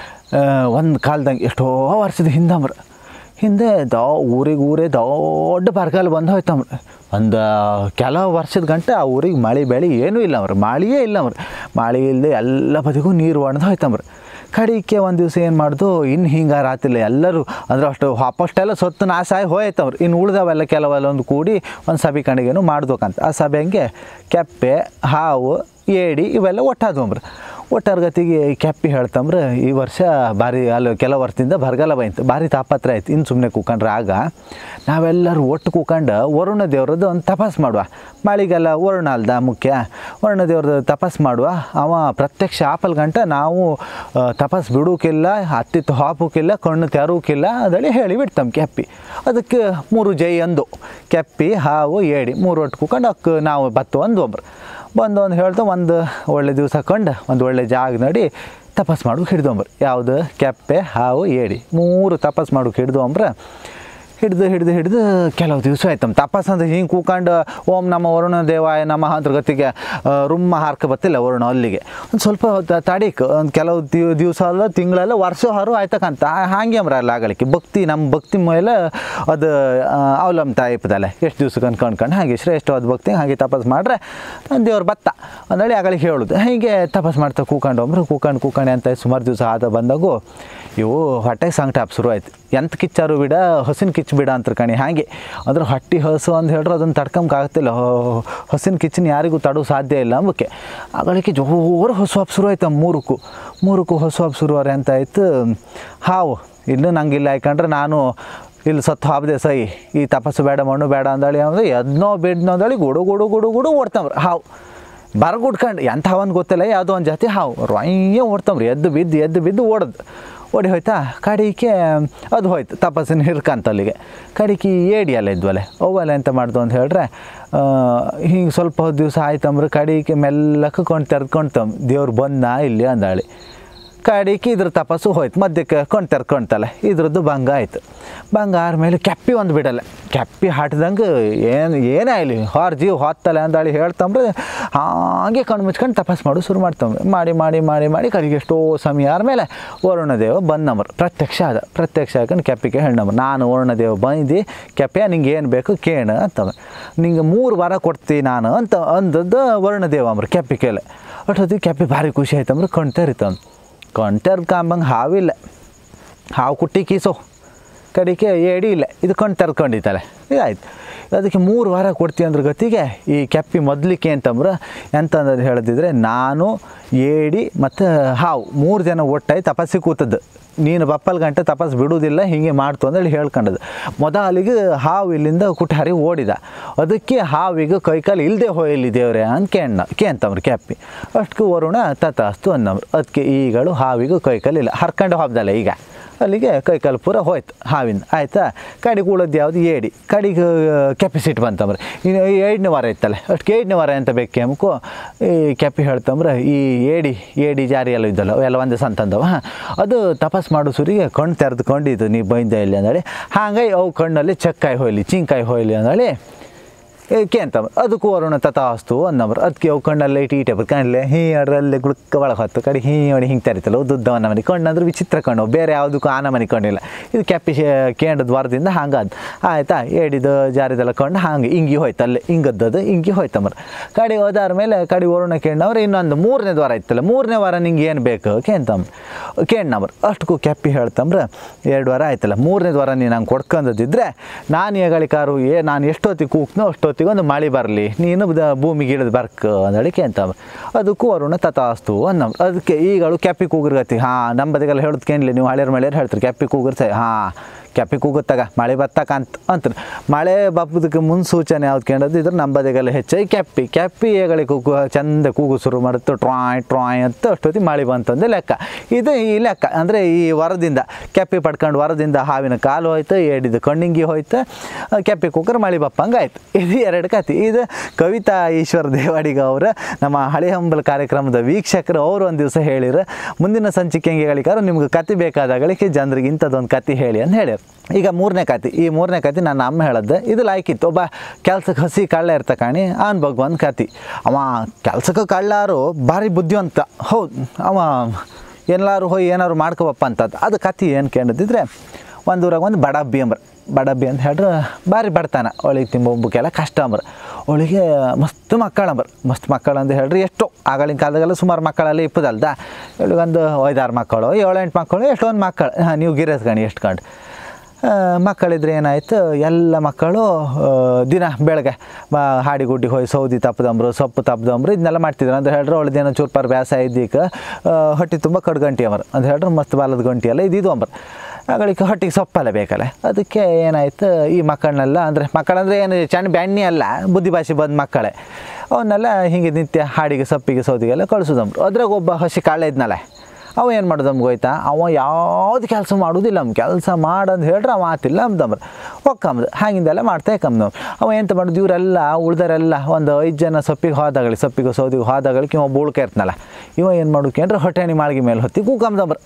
ಒಂದು ಕಾಲ್ದಂಗೆ ಎಷ್ಟೋ ವರ್ಷದ ಹಿಂದಮ್ರ ಹಿಂದೆ ದೋ ಊರಿಗೆ ಊರೇ ದೊಡ್ಡ ಬರಗಾಲ ಬಂದು ಹೋಯ್ತಮ್ರ ಒಂದು ಕೆಲವು ವರ್ಷದ ಗಂಟೆ ಆ ಊರಿಗೆ ಮಳೆ ಬೆಳೆ ಏನೂ ಇಲ್ಲ ಅವ್ರು ಮಳೆಯೇ ಇಲ್ಲ ಅವ್ರು ಮಳೆ ಇಲ್ಲದೆ ಎಲ್ಲ ಬದಿಗೂ ನೀರು ಒಣದು ಹೋಯ್ತಮ್ರ ಕಡಿಕೆ ಒಂದು ದಿವಸ ಏನು ಮಾಡ್ದು ಇನ್ನು ಹಿಂಗಾರ ಆತಿಲ್ಲ ಎಲ್ಲರೂ ಅಂದ್ರೆ ಅಷ್ಟು ಅಪ್ಪಷ್ಟೆಲ್ಲ ಸೊತ್ತು ನಾಶ ಆಗಿ ಹೋಯ್ತವ್ರು ಇನ್ನು ಉಳ್ದವೆಲ್ಲ ಕೆಲವೆಲ್ಲ ಒಂದು ಕೂಡಿ ಒಂದು ಸಭೆ ಕಣಿಗೇನು ಮಾಡ್ಬೇಕಂತ ಆ ಸಭೆ ಹಂಗೆ ಕೆಪ್ಪೆ ಹಾವು ಏಡಿ ಇವೆಲ್ಲ ಒಟ್ಟಾದ್ವಂಬ್ರ ಒಟ್ಟಾರ್ಗತಿಗೆ ಈ ಕೆಪ್ಪಿ ಹೇಳ್ತಂಬ್ರ ಈ ವರ್ಷ ಭಾರಿ ಅಲ್ಲಿ ಕೆಲವು ವರ್ಷದಿಂದ ಬರಗಾಲ ಬಂತು ಭಾರಿ ತಾಪತ್ರ ಆಯ್ತು ಇನ್ನು ಸುಮ್ಮನೆ ಕೂಕೊಂಡ್ರೆ ಆಗ ನಾವೆಲ್ಲರೂ ಒಟ್ಟು ಕೂಕೊಂಡು ವರುಣ ದೇವ್ರದ್ದು ಒಂದು ತಪಾಸ್ ಮಾಡುವ ಮಳೆಗೆಲ್ಲ ವರುಣ ಅಲ್ದ ಮುಖ್ಯ ವರುಣ ದೇವ್ರದ್ದು ತಪಾಸ್ ಮಾಡುವ ಅವ ಪ್ರತ್ಯಕ್ಷ ಆಪಲ್ ಗಂಟ ನಾವು ಆ, ತಪಾಸ್ ಬಿಡೋಕಿಲ್ಲ ಹತ್ತಿತ್ತು ಹಾಪೋಕಿಲ್ಲ ಕಣ್ಣು ತೆರೋಕಿಲ್ಲ ಅದಳಿ ಹೇಳಿ ಬಿಡ್ತಮ್ಮ ಕೆಪ್ಪಿ ಅದಕ್ಕೆ ಮೂರು ಜೈ ಅಂದು ಕೆಪ್ಪಿ ಹಾವು ಏಡಿ ಮೂರು ಒಟ್ಟು ಕೂಕೊಂಡು ಅಕ್ಕ ನಾವು ಬತ್ತು ಅಂದು ಒಬ್ರು ಬಂದು ಒಂದು ಹೇಳ್ತಾ ಒಂದು ಒಳ್ಳೆ ದಿವಸ ಕಂಡು ಒಂದು ಒಳ್ಳೆ ಜಾಗ ನೋಡಿ ತಪಾಸ್ ಮಾಡೋಕೆ ಹಿಡ್ದೊಂಬ್ರು ಯಾವುದು ಕೆಪ್ಪೆ ಹಾವು ಏಡಿ ಮೂರು ತಪಾಸ್ ಮಾಡೋಕೆ ಹಿಡ್ದೊಂಬ್ರ ಹಿಡ್ದು ಹಿಡ್ದು ಹಿಡ್ದು ಕೆಲವು ದಿವಸ ಆಯ್ತಮ್ಮ ತಪಾಸ್ ಅಂದ್ರೆ ಹಿಂಗೆ ಕೂಕೊಂಡು ಓಂ ನಮ್ಮ ವರುಣ ದೇವಾಯ ನಮಃ ಅಂತ ಗತಿಗೆ ಆ, ರುಮ್ಮ ಹಾರ್ಕ ಬತ್ತಿಲ್ಲ ವರುಣ ಅಲ್ಲಿಗೆ ಒಂದು ಸ್ವಲ್ಪ ತ- ತಡೀಕ್ ಒಂದು ಕೆಲವು ದಿವ್ ದಿವಸ ಅಲ್ಲ ತಿಂಗಳೆಲ್ಲ ವರ್ಷ ಹಾರು ಆಯ್ತಕ್ಕಂತ ಹಾಗೆ ಅಂಬ್ರ ಅಲ್ಲ ಆಗಲಿಕ್ಕೆ ಭಕ್ತಿ ನಮ್ಮ ಭಕ್ತಿ ಮೇಲೆ ಅದು ಆ, ಅವಲಂಬಿತ ಆಯ್ತದಲ್ಲ ಎಷ್ಟು ದಿವ್ಸಕ್ಕೆ ಅನ್ಕೊಂಡ್ಕೊಂಡು ಹಾಗೆ ಶ್ರೇಷ್ಠವಾದ ಭಕ್ತಿ ಹಾಗೆ ತಪಾಸ್ ಮಾಡ್ರೆ ದೇವ್ರ ಬತ್ತ ಅಂದೇಳಿ ಆಗಲಿಕ್ಕೆ ಹೇಳೋದು ಹೀಗೆ ತಪಾಸ್ ಮಾಡ್ತಾ ಕೂಕೊಂಡು ಒಬ್ರು ಕೂಕೊಂಡು ಕೂಕೊಂಡು ಅಂತ ಸುಮಾರು ದಿವಸ ಆದ ಬಂದಾಗೂ ಇವು ಹೊಟ್ಟೆಗೆ ಸಂಕಟ ಶುರು ಆಯ್ತು ಎಂತ ಕಿಚ್ಚಾರು ಬಿಡ ಹಸಿನ ಕಿಚ್ಚು ಬಿಡ ಅಂತ ಕಣಿ ಹಾಗೆ ಅಂದ್ರೆ ಹೊಟ್ಟೆ ಹಸು ಅಂತ ಹೇಳಿದ್ರೆ ಅದನ್ನು ತಡ್ಕೊಂಬಕ್ಕಾಗ್ತಿಲ್ಲ ಹಸಿನ ಕಿಚ್ಚನ ಯಾರಿಗೂ ತಡೋ ಸಾಧ್ಯ ಇಲ್ಲ ಅಂಬಕ್ಕೆ ಆಗಳಿಗೆ ಜೋರು ಹಸು ಹಬ್ಬ ಶುರು ಆಯ್ತು ಮೂರಕ್ಕೂ ಮೂರಕ್ಕೂ ಹಸು ಹಬ್ಬ ಶುರುವಾರೆ ಅಂತ ಆಯ್ತು ಹಾವು ಇನ್ನು ನಂಗಿಲ್ಲ ಯಾಕಂದ್ರೆ ನಾನು ಇಲ್ಲಿ ಸತ್ತು ಹಾಬ್ದೆ ಸೈ ಈ ತಪಸ್ಸು ಬೇಡ ಮಣ್ಣು ಬೇಡ ಅಂದಳಿ ಅಂದ್ರೆ ಎದ್ನೋ ಬಿಡ್ನೋ ಅಂದಳಿ ಗುಡು ಗುಡು ಗುಡು ಗುಡು ಓಡ್ತಾವ್ರಿ ಹಾವು ಬರಗುಡ್ಕಂಡು ಎಂಥ ಒಂದು ಗೊತ್ತಿಲ್ಲ ಯಾವುದೋ ಒಂದು ಜಾತಿ ಹಾವು ರೊಯ್ಯ ಓಡ್ತಾವ್ರಿ ಎದ್ದು ಬಿದ್ದು ಎದ್ದು ಬಿದ್ದು ಓಡೋದು ಓಡಿ ಹೋಯ್ತಾ ಕಡಿಕೆ ಅದು ಹೋಯ್ತು ತಪಸ್ಸಿನ ಹಿರ್ಕಂತ ಅಲ್ಲಿಗೆ ಕಡಿಕೆ ಏಡಿ ಎಲ್ಲ ಇದ್ವಲೆ ಅವೆಲ್ಲ ಎಂತ ಮಾಡ್ದು ಅಂತ ಹೇಳಿದ್ರೆ ಹಿಂಗೆ ಸ್ವಲ್ಪ ಹೊತ್ತು ದಿವಸ ಆಯ್ತಂಬ್ರೆ ಕಡಿಕೆ ಮೆಲ್ಲಕ್ಕೆ ಕೊಂಡು ತೆರೆದ್ಕೊಂತಮ್ ದೇವ್ರು ಬಂದ ಇಲ್ಲಿ ಅಂದಾಳಿ ಕಡಿಕೆ ಇದ್ರ ತಪಸ್ಸು ಹೋಯ್ತು ಮಧ್ಯಕ್ಕೆ ಕೊಂಡು ತೆರ್ಕೊಂತಲ್ಲ ಇದ್ರದ್ದು ಭಂಗ ಆಯ್ತು ಭಂಗ ಆದ್ಮೇಲೆ ಕೆಪ್ಪಿ ಒಂದು ಬಿಡಲ್ಲ ಕೆಪ್ಪಿ ಹಾಟ್ದಂಗೆ ಏನು ಏನೇ ಇಲ್ಲಿ ಹೊರ ಜೀವ ಹೊತ್ತಲ್ಲ ಅಂದಾಳಿ ಹೇಳ್ತಂಬ್ರೆ ಹಾಗೆ ಕಣ್ಣು ಮುಚ್ಕೊಂಡು ತಪಸ್ ಮಾಡು ಶುರು ಮಾಡ್ತಂಬ್ರೆ ಮಾಡಿ ಮಾಡಿ ಮಾಡಿ ಮಾಡಿ ಕಡೆಗೆ ಎಷ್ಟೋ ಸಮಯ ಆದಮೇಲೆ ವರುಣದೇವ ಬಂದಮ್ರು ಪ್ರತ್ಯಕ್ಷ ಆದ ಪ್ರತ್ಯಕ್ಷ ಹಾಕೊಂಡು ಕೆಪ್ಪಿಗೆ ಹೇಳ್ನಮ್ರು ನಾನು ವರುಣದೇವ ಬಂದು ಕೆಪ್ಪೆ ನಿಂಗೆ ಏನು ಬೇಕು ಕೇಳು ಅಂತವ ನಿಂಗೆ ಮೂರು ವಾರ ಕೊಡ್ತೀನಿ ನಾನು ಅಂತ ಅಂದದ್ದು ವರುಣದೇವ ಅಂಬ್ರು ಕೆಪ್ಪಿ ಕೇಳಿ ಅಷ್ಟೊತ್ತಿಗೆ ಕೆಪ್ಪಿ ಭಾರಿ ಖುಷಿ ಆಯ್ತಂಬ್ರೆ ಕಣ್ ತೆರಿತಂದು ಕಣ್ ತೆರ್ದು ಕಾಂಬಂಗೆ ಹಾವಿಲ್ಲ ಹಾವು ಕುಟ್ಟಿ ಕೀಸೋ ಕಡಿಕೆ ಏಡಿ ಇಲ್ಲ ಇದು ಕಣ್ಣು ತೆರ್ಕೊಂಡಿತ್ತಲ್ಲ ಆಯ್ತು ಅದಕ್ಕೆ ಮೂರು ವಾರ ಕೊಡ್ತೀವಿ ಅಂದ್ರೆ ಗತಿಗೆ ಈ ಕೆಪ್ಪಿ ಮೊದಲಿಕ್ಕೆ ಅಂತಂದ್ರೆ ಎಂತಂದ್ರೆ ಹೇಳದಿದ್ರೆ ನಾನು ಏಡಿ ಮತ್ತು ಹಾವು ಮೂರು ಜನ ಒಟ್ಟಾಗಿ ತಪಸ್ಸಿ ಕೂತದ್ದು ನೀನು ಬಪ್ಪಲ್ ಗಂಟೆ ತಪಸ್ ಬಿಡುವುದಿಲ್ಲ ಹೀಗೆ ಮಾಡ್ತು ಅಂತೇಳಿ ಹೇಳ್ಕೊಂಡದ್ದು ಮೊದಲಿಗೆ ಹಾವು ಇಲ್ಲಿಂದ ಕುಠಾರಿ ಓಡಿದ ಅದಕ್ಕೆ ಹಾವಿಗೆ ಕೈಕಾಲು ಇಲ್ಲದೆ ಹೋಯಲಿ ದೇವ್ರೆ ಅಂತ ಕೇಣ ಕೇಂತಮ್ರು ಕ್ಯಾಪಿ ಅಷ್ಟಕ್ಕೆ ವರುಣ ತತಾಸ್ತು ಅನ್ನಮ್ರು ಅದಕ್ಕೆ ಈಗಳು ಹಾವಿಗೂ ಕೈಕಾಲು ಇಲ್ಲ ಹರ್ಕೊಂಡು ಹೋಗ್ದಲ್ಲ ಈಗ ಅಲ್ಲಿಗೆ ಕೈಕಾಲು ಪೂರ ಹೋಯ್ತು ಹಾವಿಂದ ಆಯಿತಾ ಕಡೆಗೆ ಉಳೋದು ಯಾವುದು ಏಡಿ ಕಡೆಗೆ ಕೆಪಾಸಿಟಿ ಬಂತಂಬ್ರೆ ಇನ್ನು ಏಳನೇ ವಾರ ಇತ್ತಲ್ಲ ಅಷ್ಟು ಏಳನೇ ವಾರ ಅಂತ ಬೇಕು ಕೆಮಕು ಈ ಕೆಪಿ ಹೇಳ್ತಂಬ್ರೆ ಈ ಏಡಿ ಏಡಿ ಜಾರಿ ಎಲ್ಲ ಇದ್ದಲ್ಲ ಅವೆಲ್ಲ ಒಂದೇ ಸಂತಂದವ ಅದು ತಪಾಸ್ ಮಾಡೋ ಸುರಿಗೆ ಕಣ್ಣು ತೆರೆದುಕೊಂಡಿದ್ದು ನೀ ಬೈಂದ ಇಲ್ಲಿ ಅಂದೇಳಿ ಹಾಗಾಗಿ ಅವು ಕಣ್ಣಲ್ಲಿ ಚಕ್ಕಾಯಿ ಹೋಯ್ಲಿ ಚಿಂಕಾಯಿ ಹೋಯ್ಲಿ ಅಂದೇಳಿ ಏಕೆ ಅಂತ ಅದಕ್ಕೂ ವರುಣ ತಥಾಸ್ತು ಅನ್ನಂಬ್ರು ಅದಕ್ಕೆ ಅವು ಕಣ್ಣಲ್ಲೇ ಇಟ್ಟು ಈಟೆ ಬರ್ ಕಣ್ಣಲ್ಲೇ ಹೀ ಅಡ್ರಲ್ಲಿ ಗುಳುಕ್ಕ ಒಳಗೆ ಹೊತ್ತು ಕಡೆ ಹೀ ಹೊಡಿ ಹಿಂಗೆ ತರಿತಲ್ಲ ಉದ್ದವನ್ನ ಮನೆ ಕಣ್ಣು ಅಂದ್ರೆ ವಿಚಿತ್ರ ಕಣ್ಣು ಬೇರೆ ಯಾವುದಕ್ಕೂ ಆನ ಮನೆ ಕಣ್ಣಿಲ್ಲ ಇದು ಕೆಪ್ಪಿ ಕೇಂಡದ ವಾರದಿಂದ ಹಂಗಾದ್ ಆಯ್ತಾ ಏಡಿದು ಜಾರಿದೆಲ್ಲ ಕಣ್ಣು ಹಂಗೆ ಹಿಂಗಿ ಹೋಯ್ತು ಅಲ್ಲೇ ಹಿಂಗದ್ದದು ಹಿಂಗಿ ಹೋಯ್ತಂಬ್ರು ಕಡೆ ಹೋದಾರ ಮೇಲೆ ಕಡೆ ವರುಣ ಕೇಂಡವ್ರು ಇನ್ನೊಂದು ಮೂರನೇ ವಾರ ಇತ್ತಲ್ಲ ಮೂರನೇ ವಾರ ನಿಂಗೆ ಏನು ಬೇಕು ಕೇಂತಂಬ್ರು ಕೇಂಡ್ನಂಬ್ರು ಅಷ್ಟಕ್ಕೂ ಕೆಪ್ಪಿ ಹೇಳ್ತಂಬ್ರೆ ಎರಡು ವಾರ ಆಯ್ತಲ್ಲ ಮೂರನೇ ವಾರ ನೀನು ಹಂಗೆ ಕೊಡ್ಕೊಂಡದಿದ್ರೆ ನಾನು ಏಗಳಿಕಾರು ಏ ನಾನು ಎಷ್ಟೊತ್ತಿಗೆ ಕೂಗ್ನೋ ಅಷ್ಟೊತ್ತಿಗೆ ಒಂದು ಮಳೆ ಬರಲಿ ನೀನು ದ ಭೂಮಿಗೆ ಇಳಿದು ಬರ್ಕ ಅಂದಳಿಕೆ ಅಂತ ಅದಕ್ಕೂ ವರುಣ ತಥಾಸ್ತು ಅನ್ನೋ ಅದಕ್ಕೆ ಈಗಳು ಕೆಪ್ಪಿ ಕೂಗಿರ್ಗತಿ ಹಾಂ ನಮ್ಮ ಬದಿಗೆಲ್ಲ ಹೇಳೋದು ಕೇಳಲಿ ನೀವು ಹಳೆಯರ್ ಮಳೆಯರ್ ಹೇಳ್ತೀರಿ ಕೆಪ್ಪಿ ಕೂಗಿರ್ ಸೈ ಹಾಂ ಕೆಪ್ಪಿ ಕೂಗುತ್ತಾಗ ಮಳೆ ಬತ್ತಕ ಅಂತ ಅಂತಾರೆ ಮಳೆ ಬಪ್ಪದಕ್ಕೆ ಮುನ್ಸೂಚನೆ ಯಾವ್ದು ಕೇಳೋದು ಇದ್ರೆ ನಮ್ಮ ಬದಿಗೆಲ್ಲ ಹೆಚ್ಚಾಗಿ ಕೆಪ್ಪಿ ಕೆಪ್ಪಿ ಏಗಳಿಗೆ ಕೂಗು ಚಂದ ಕೂಗು ಶುರು ಮಾಡುತ್ತೆ ಟ್ರಾಯ್ ಟ್ರಾಯ್ ಅಂತ ಅಷ್ಟೊತ್ತಿಗೆ ಮಳೆ ಬಂತಂದು ಲೆಕ್ಕ ಇದು ಈ ಲೆಕ್ಕ ಅಂದರೆ ಈ ವರದಿಂದ ಕೆಪ್ಪಿ ಪಡ್ಕೊಂಡು ವರದಿಂದ ಹಾವಿನ ಕಾಲು ಹೋಯ್ತು ಏಡಿದು ಕಣ್ಣಿಂಗಿ ಹೋಯ್ತು ಆ, ಕೆಪ್ಪಿ ಕೂಗ್ರೆ ಮಳೆ ಬಪ್ಪಂಗೆ ಆಯ್ತು ಇದು ಎರಡು ಕತೆ ಇದು ಕವಿತಾ ಈಶ್ವರ ದೇವಾಡಿಗ ಅವರ ನಮ್ಮ ಹಳೆ ಹಂಬಲ್ ಕಾರ್ಯಕ್ರಮದ ವೀಕ್ಷಕರು ಅವರು ಒಂದು ದಿವಸ ಹೇಳಿರು ಮುಂದಿನ ಸಂಚಿಕೆ ಹೇಳಿಕಾರ ನಿಮ್ಗೆ ಕತೆ ಬೇಕಾದಾಗಳಿಗೆ ಜನರಿಗೆ ಇಂಥದ್ದೊಂದು ಕತೆ ಹೇಳಿ ಅಂತ ಹೇಳ್ಯಾರ ಈಗ ಮೂರನೇ ಕತೆ ಈ ಮೂರನೇ ಕತೆ ನನ್ನ ಅಮ್ಮ ಹೇಳದ್ದು ಇದು ಲಾಯ್ಕಿತ್ತು ಒಬ್ಬ ಕೆಲ್ಸಕ್ಕೆ ಹಸಿ ಕಳ್ಳ ಇರ್ತ ಕಾಣಿ ಅವನ ಬಗ್ಗೆ ಒಂದು ಕತೆ ಅವ ಕೆಲ್ಸಕ್ಕೆ ಕಳ್ಳಾರು ಭಾರಿ ಬುದ್ಧಿವಂತ ಹೌದು ಅವ ಎಲ್ಲಾರು ಹೋಗಿ ಏನಾದ್ರು ಮಾಡ್ಕೋಬಪ್ಪ ಅಂತದ್ದು ಅದು ಕತೆ ಏನು ಕೇಳಿದ್ರೆ ಒಂದು ಊರಾಗ ಒಂದು ಬಡಬ್ಬಿ ಅಂಬ್ರ ಬಡಬ್ಬಿ ಅಂತ ಹೇಳ್ರೆ ಭಾರಿ ಬಡ್ತಾನ ಅವಳಿಗೆ ತಿಂಬೊಬ್ಬಕ್ಕೆಲ್ಲ ಕಷ್ಟ ಅಂಬ್ರ ಅವಳಿಗೆ ಮಸ್ತ್ ಮಕ್ಕಳಂಬ್ರ ಮಸ್ತ್ ಮಕ್ಕಳು ಅಂತ ಹೇಳ್ರಿ ಎಷ್ಟು ಆಗಳಿನ ಕಾಲದಾಗೆಲ್ಲ ಸುಮಾರು ಮಕ್ಕಳೆಲ್ಲ ಇಪ್ಪದಲ್ದ ಇವಳಿಗೊಂದು ಐದಾರು ಮಕ್ಕಳು ಏಳೆಂಟು ಮಕ್ಕಳು ಎಷ್ಟೊಂದು ಮಕ್ಕಳು ಹಾಂ ನೀವು ಗಿರಸ್ಗಣಿ ಎಷ್ಟು ಕಂಡು ಆ, ಮಕ್ಕಳಿದ್ರೆ ಏನಾಯ್ತು ಎಲ್ಲ ಮಕ್ಕಳು ಆ, ದಿನ ಬೆಳಗ್ಗೆ ಬ ಹಾಡಿ ಗುಡ್ಡಿ ಹೋಗಿ ಸೌದಿ ತಪ್ಪದಂಬ್ರು ಸೊಪ್ಪು ತಪ್ಪದಂಬ್ರು ಇದನ್ನೆಲ್ಲ ಮಾಡ್ತಿದ್ರು ಅಂತ ಹೇಳ್ರೆ ಅವಳದೇನೋ ಚೂರ್ಪಾರ್ ಬ್ಯಾಸ ಇದ್ದೀಕ ಹೊಟ್ಟೆ ತುಂಬ ಕಡ್ಗಂಟಿ ಅಮರ್ ಅಂತ ಹೇಳ್ರೆ ಮಸ್ತ್ ಬಾಲದ ಗಂಟಿ ಎಲ್ಲ ಇದ್ದಿದ್ದು ಅಂಬರ್ ಆಗಳಿಗೆ ಹೊಟ್ಟಿಗೆ ಸೊಪ್ಪಲ್ಲ ಬೇಕಲ್ಲ ಅದಕ್ಕೆ ಏನಾಯ್ತು ಈ ಮಕ್ಕಳನ್ನೆಲ್ಲ ಅಂದರೆ ಮಕ್ಕಳಂದ್ರೆ ಏನು ಚಣ್ಣ ಬ್ಯಾಣ್ಣಿ ಅಲ್ಲ ಬುದ್ಧಿ ಭಾಷೆ ಬಂದ ಮಕ್ಕಳೇ ಅವನ್ನೆಲ್ಲ ಹಿಂಗೆ ನಿತ್ಯ ಹಾಡಿಗೆ ಸೊಪ್ಪಿಗೆ ಸೌದಿಗೆಲ್ಲ ಕಳಿಸೋದಂಬ್ರು ಅದ್ರಾಗ ಒಬ್ಬ ಹಸಿ ಕಾಳ ಇದ್ನಲ್ಲ ಅವ ಏನು ಮಾಡ್ದ ನಮ್ಗೆ ಹೋಯ್ತಾ ಅವ ಯಾವ್ದು ಕೆಲಸ ಮಾಡೋದಿಲ್ಲ ನಮ್ಗೆ ಕೆಲಸ ಮಾಡಂತ ಹೇಳ್ರೆ ಅವ ಆತಿಲ್ಲ ಅಂದಮ್ರ ಹೊಕ್ಕಂಬ್ದು ಹಾಗಿಂದೆಲ್ಲ ಮಾಡ್ತಾ ಕಮ್ದು ಅವ ಎಂತ ಮಾಡೋದು ಇವರೆಲ್ಲ ಉಳ್ದರೆಲ್ಲ ಒಂದು ಐದು ಜನ ಸೊಪ್ಪಿಗೆ ಹೋದಾಗಲಿ ಸೊಪ್ಪಿಗೆ ಸೌದಿಗೆ ಹೋದಾಗಲಿಕ್ಕೆ ಒಬ್ಬ ಉಳ್ಕ ಇರ್ತನಲ್ಲ ಇವ ಏನು ಮಾಡೋಕೆ ಹೊಟ್ಟೆಣಿ ಮಾಳಿಗೆ ಮೇಲೆ ಹೊತ್ತಿ ಕೂಕಂಬ್ದಂಬ್ರ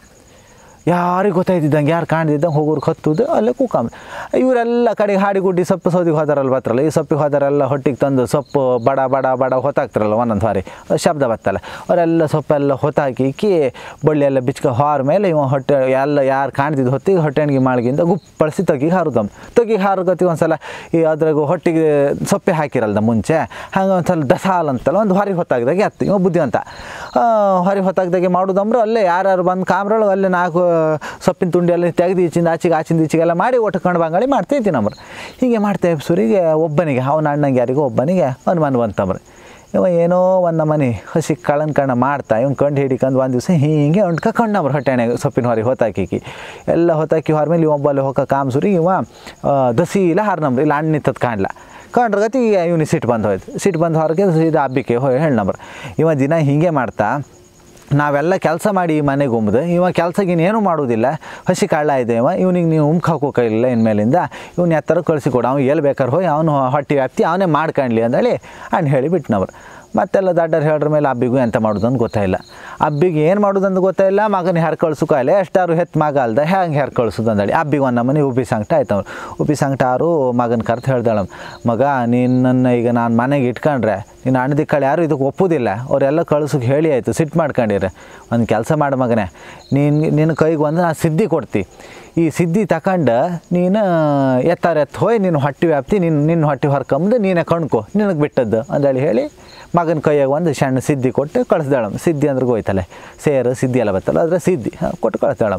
ಯಾರಿಗೆ ಗೊತ್ತಾಯ್ತಿದ್ದಂಗೆ ಯಾರು ಕಾಣ್ದಿದ್ದಂಗೆ ಹೋಗೋರು ಹತ್ತುದು ಅಲ್ಲೇ ಕೂಕಂಬ ಇವರೆಲ್ಲ ಕಡೆಗೆ ಹಾಡಿ ಗುಡ್ಡಿ ಸೊಪ್ಪು ಸೌದಿಗೆ ಹೋದಾರಲ್ಲ ಬತ್ತರಲ್ಲ ಈ ಸೊಪ್ಪಿಗೆ ಹೋದಾರೆಲ್ಲ ಹೊಟ್ಟಿಗೆ ತಂದು ಸೊಪ್ಪು ಬಡ ಬಡ ಬಡ ಹೊತ್ತಾಕ್ತಾರಲ್ಲ ಒಂದೊಂದು ಹಾರಿ ಶಬ್ದ ಬತ್ತಲ್ಲ ಅವರೆಲ್ಲ ಸೊಪ್ಪೆಲ್ಲ ಹೊತ್ತಾಕಿ ಇಕ್ಕಿ ಬಳ್ಳಿ ಎಲ್ಲ ಬಿಚ್ಕ ಹಾರ ಮೇಲೆ ಇವ ಹೊಟ್ಟೆ ಎಲ್ಲ ಯಾರು ಕಾಣ್ತಿದ್ದು ಹೊತ್ತಿಗೆ ಹೊಟ್ಟೆಣಿಗೆ ಮಾಳಿಗಿಂದ ಗುಪ್ಪಳಿಸಿ ತಗಿಗೆ ಹಾರುದಮ್ಮ ತಗಿಗೆ ಹಾರುಗತಿ ಒಂದ್ಸಲ ಈ ಅದ್ರಾಗ ಹೊಟ್ಟಿಗೆ ಸೊಪ್ಪೆ ಹಾಕಿರಲ್ದ ಮುಂಚೆ ಹಂಗೆ ಒಂದ್ಸಲ ದಸಾಲ್ ಅಂತಲ್ಲ ಒಂದು ಹೊರಿ ಹೊತ್ತಾಗ್ದಾಗೆ ಹತ್ತು ಇವ ಬುದ್ಧಿವಂತ ಆ, ಹೊರಿ ಹೊತ್ತಾಗ್ದಾಗೆ ಮಾಡೋದಂದ್ರೆ ಅಲ್ಲೇ ಯಾರ್ಯಾರು ಬಂದು ಕಾಮ್ರೊಳಗೆ ಅಲ್ಲೇ ನಾಲ್ಕು ಸೊಪ್ಪಿನ ತುಂಡಿ ಎಲ್ಲ ತೆಗೆದು ಈಚಿಂದ ಆಚೆಗೆ ಆಚಿಂದ ಈಚೆಗೆಲ್ಲ ಮಾಡಿ ಒಟ್ಕೊಂಡು ಬಂಗಾಳಿ ಮಾಡ್ತೈತಿ ನಮ್ರು ಹೀಗೆ ಮಾಡ್ತೇವೆ ಸುರಿಗೆ ಒಬ್ಬನಿಗೆ ಅವನ ಅಣ್ಣಂಗೆ ಯಾರಿಗೂ ಒಬ್ಬನಿಗೆ ಅನುಮಾನ ಬಂತಮ್ರಿ ಇವ ಏನೋ ಒಂದು ಮನೆ ಹಸಿ ಕಳ್ಳನ ಕಣ್ಣ ಮಾಡ್ತಾ ಇವ್ನು ಕಂಡು ಹಿಡಿಕೊಂಡು ಒಂದು ದಿವಸ ಹೀಗೆ ಉಂಟ್ಕ ಕಣ್ಣವ್ರು ಹೊಟ್ಟೆಣೆಗೆ ಸೊಪ್ಪಿನ ಹೊರಗೆ ಹೊತ್ತಾಕಿಕಿ ಎಲ್ಲ ಹೊತ್ತಾಕಿ ಹೊರ ಮೇಲೆ ಒಬ್ಬಲ್ಲಿ ಹೋಗೋ ಕಾಮ್ಸುರಿ ಇವ ಆ, ದಸಿ ಇಲ್ಲ ಹಾರ್ನಂಬ್ರಿ ಇಲ್ಲ ಹಣ್ಣು ನಿಂತದ್ದು ಕಾಣಲ್ಲ ಕಂಡ್ರ ಗತಿ ಇವ್ನಿಗೆ ಸಿಟ್ಟು ಬಂದು ಹೋಯ್ತು ಸಿಟ್ಟು ಬಂದು ಹೊರಗೆ ಸೀದಾ ಹಬ್ಬಿಕೆ ಹೋಗಿ ಹೇಳಿ ನಂಬರ್ ಇವ ದಿನ ಹೀಗೆ ಮಾಡ್ತಾ ನಾವೆಲ್ಲ ಕೆಲಸ ಮಾಡಿ ಈ ಮನೆಗೆ ಉಂಬುದು ಇವ ಕೆಲಸಗಿನ ಏನೂ ಮಾಡೋದಿಲ್ಲ ಹಸಿ ಕಳ್ಳ ಇದೆ ಇವ ಇವ್ನಿಗೆ ನೀವು ಉಮ್ಕ್ ಹಾಕೋಕಿಲ್ಲ ಇನ್ಮೇಲಿಂದ ಇವ್ನ ಎತ್ತರ ಕಳಿಸಿ ಕೊಡು ಅವ್ನು ಎಲ್ಲಿ ಬೇಕಾದ್ರೆ ಹೋಗಿ ಅವನು ಹೊಟ್ಟೆ ವ್ಯಾಪ್ತಿ ಅವನೇ ಮಾಡ್ಕೊಂಡ್ಲಿ ಅಂದೇಳಿ ಅಣ್ಣ ಹೇಳಿ ಬಿಟ್ನವ್ರು ಮತ್ತೆಲ್ಲ ದಡ್ಡರು ಹೇಳ್ರ ಮೇಲೆ ಅಬ್ಬಿಗೂ ಎಂತ ಮಾಡೋದು ಅಂತ ಗೊತ್ತಾಯಿಲ್ಲ ಅಬ್ಬಿಗೆ ಏನು ಮಾಡೋದಂತ ಗೊತ್ತಾಯಿಲ್ಲ ಮಗನ ಹೆರ್ ಕಳ್ಸುಕಾಯಿಲ್ಲ ಎಷ್ಟಾರು ಹೆತ್ ಮಗ ಅಲ್ದ ಹೆಂಗೆ ಹೆರ್ ಕಳ್ಸೋದು ಅಂದೇಳಿ ಅಬ್ಬಿಗೆ ಒಂದು ನಮ್ಮನೆ ಉಬ್ಬಿ ಸಂಕಟ ಆಯ್ತವ್ರು ಉಬ್ಬಿ ಸಂಕಟ ಆರು ಮಗನ ಕರ್ತು ಹೇಳ್ದಾಳ ಮಗ ನಿನ್ನನ್ನು ಈಗ ನಾನು ಮನೆಗೆ ಇಟ್ಕೊಂಡ್ರೆ ನಿನ್ನ ಅಣ್ಣದಿ ಕಳೆ ಯಾರು ಇದಕ್ಕೆ ಒಪ್ಪೋದಿಲ್ಲ ಅವರೆಲ್ಲ ಕಳ್ಸೋಕೆ ಹೇಳಿ ಆಯಿತು ಸಿಟ್ಟು ಮಾಡ್ಕೊಂಡಿರ ಒಂದು ಕೆಲಸ ಮಾಡು ಮಗನೇ ನೀನು ನಿನ್ನ ಕೈಗೆ ಒಂದು ನಾನು ಸಿದ್ಧಿ ಕೊಡ್ತಿ ಈ ಸಿದ್ಧಿ ತಗೊಂಡು ನೀನು ಎತ್ತಾರ ಎತ್ತು ಹೋಯ್ ನಿನ್ನ ಹೊಟ್ಟೆ ವ್ಯಾಪ್ತಿ ನಿನ್ನ ನಿನ್ನ ಹೊಟ್ಟೆ ಹೊರ್ಕೊಂಬಂದು ನೀನೇ ಕಣ್ಕೊ ನಿನಗೆ ಬಿಟ್ಟದ್ದು ಅಂದೇಳಿ ಹೇಳಿ ಮಗನ ಕೈಯಾಗ ಒಂದು ಸಣ್ಣ ಸಿದ್ಧಿ ಕೊಟ್ಟು ಕಳಿಸ್ದಾಳಮ್ಮ ಸಿದ್ಧಿ ಅಂದ್ರೆ ಹೋಯ್ತಲ್ಲ ಸೇರು ಸಿದ್ಧಿ ಎಲ್ಲ ಬರ್ತಲ್ಲ ಅದ್ರ ಸಿದ್ಧಿ ಹಾಂ ಕೊಟ್ಟು ಕಳಿಸ್ದಾಳಮ್ಮ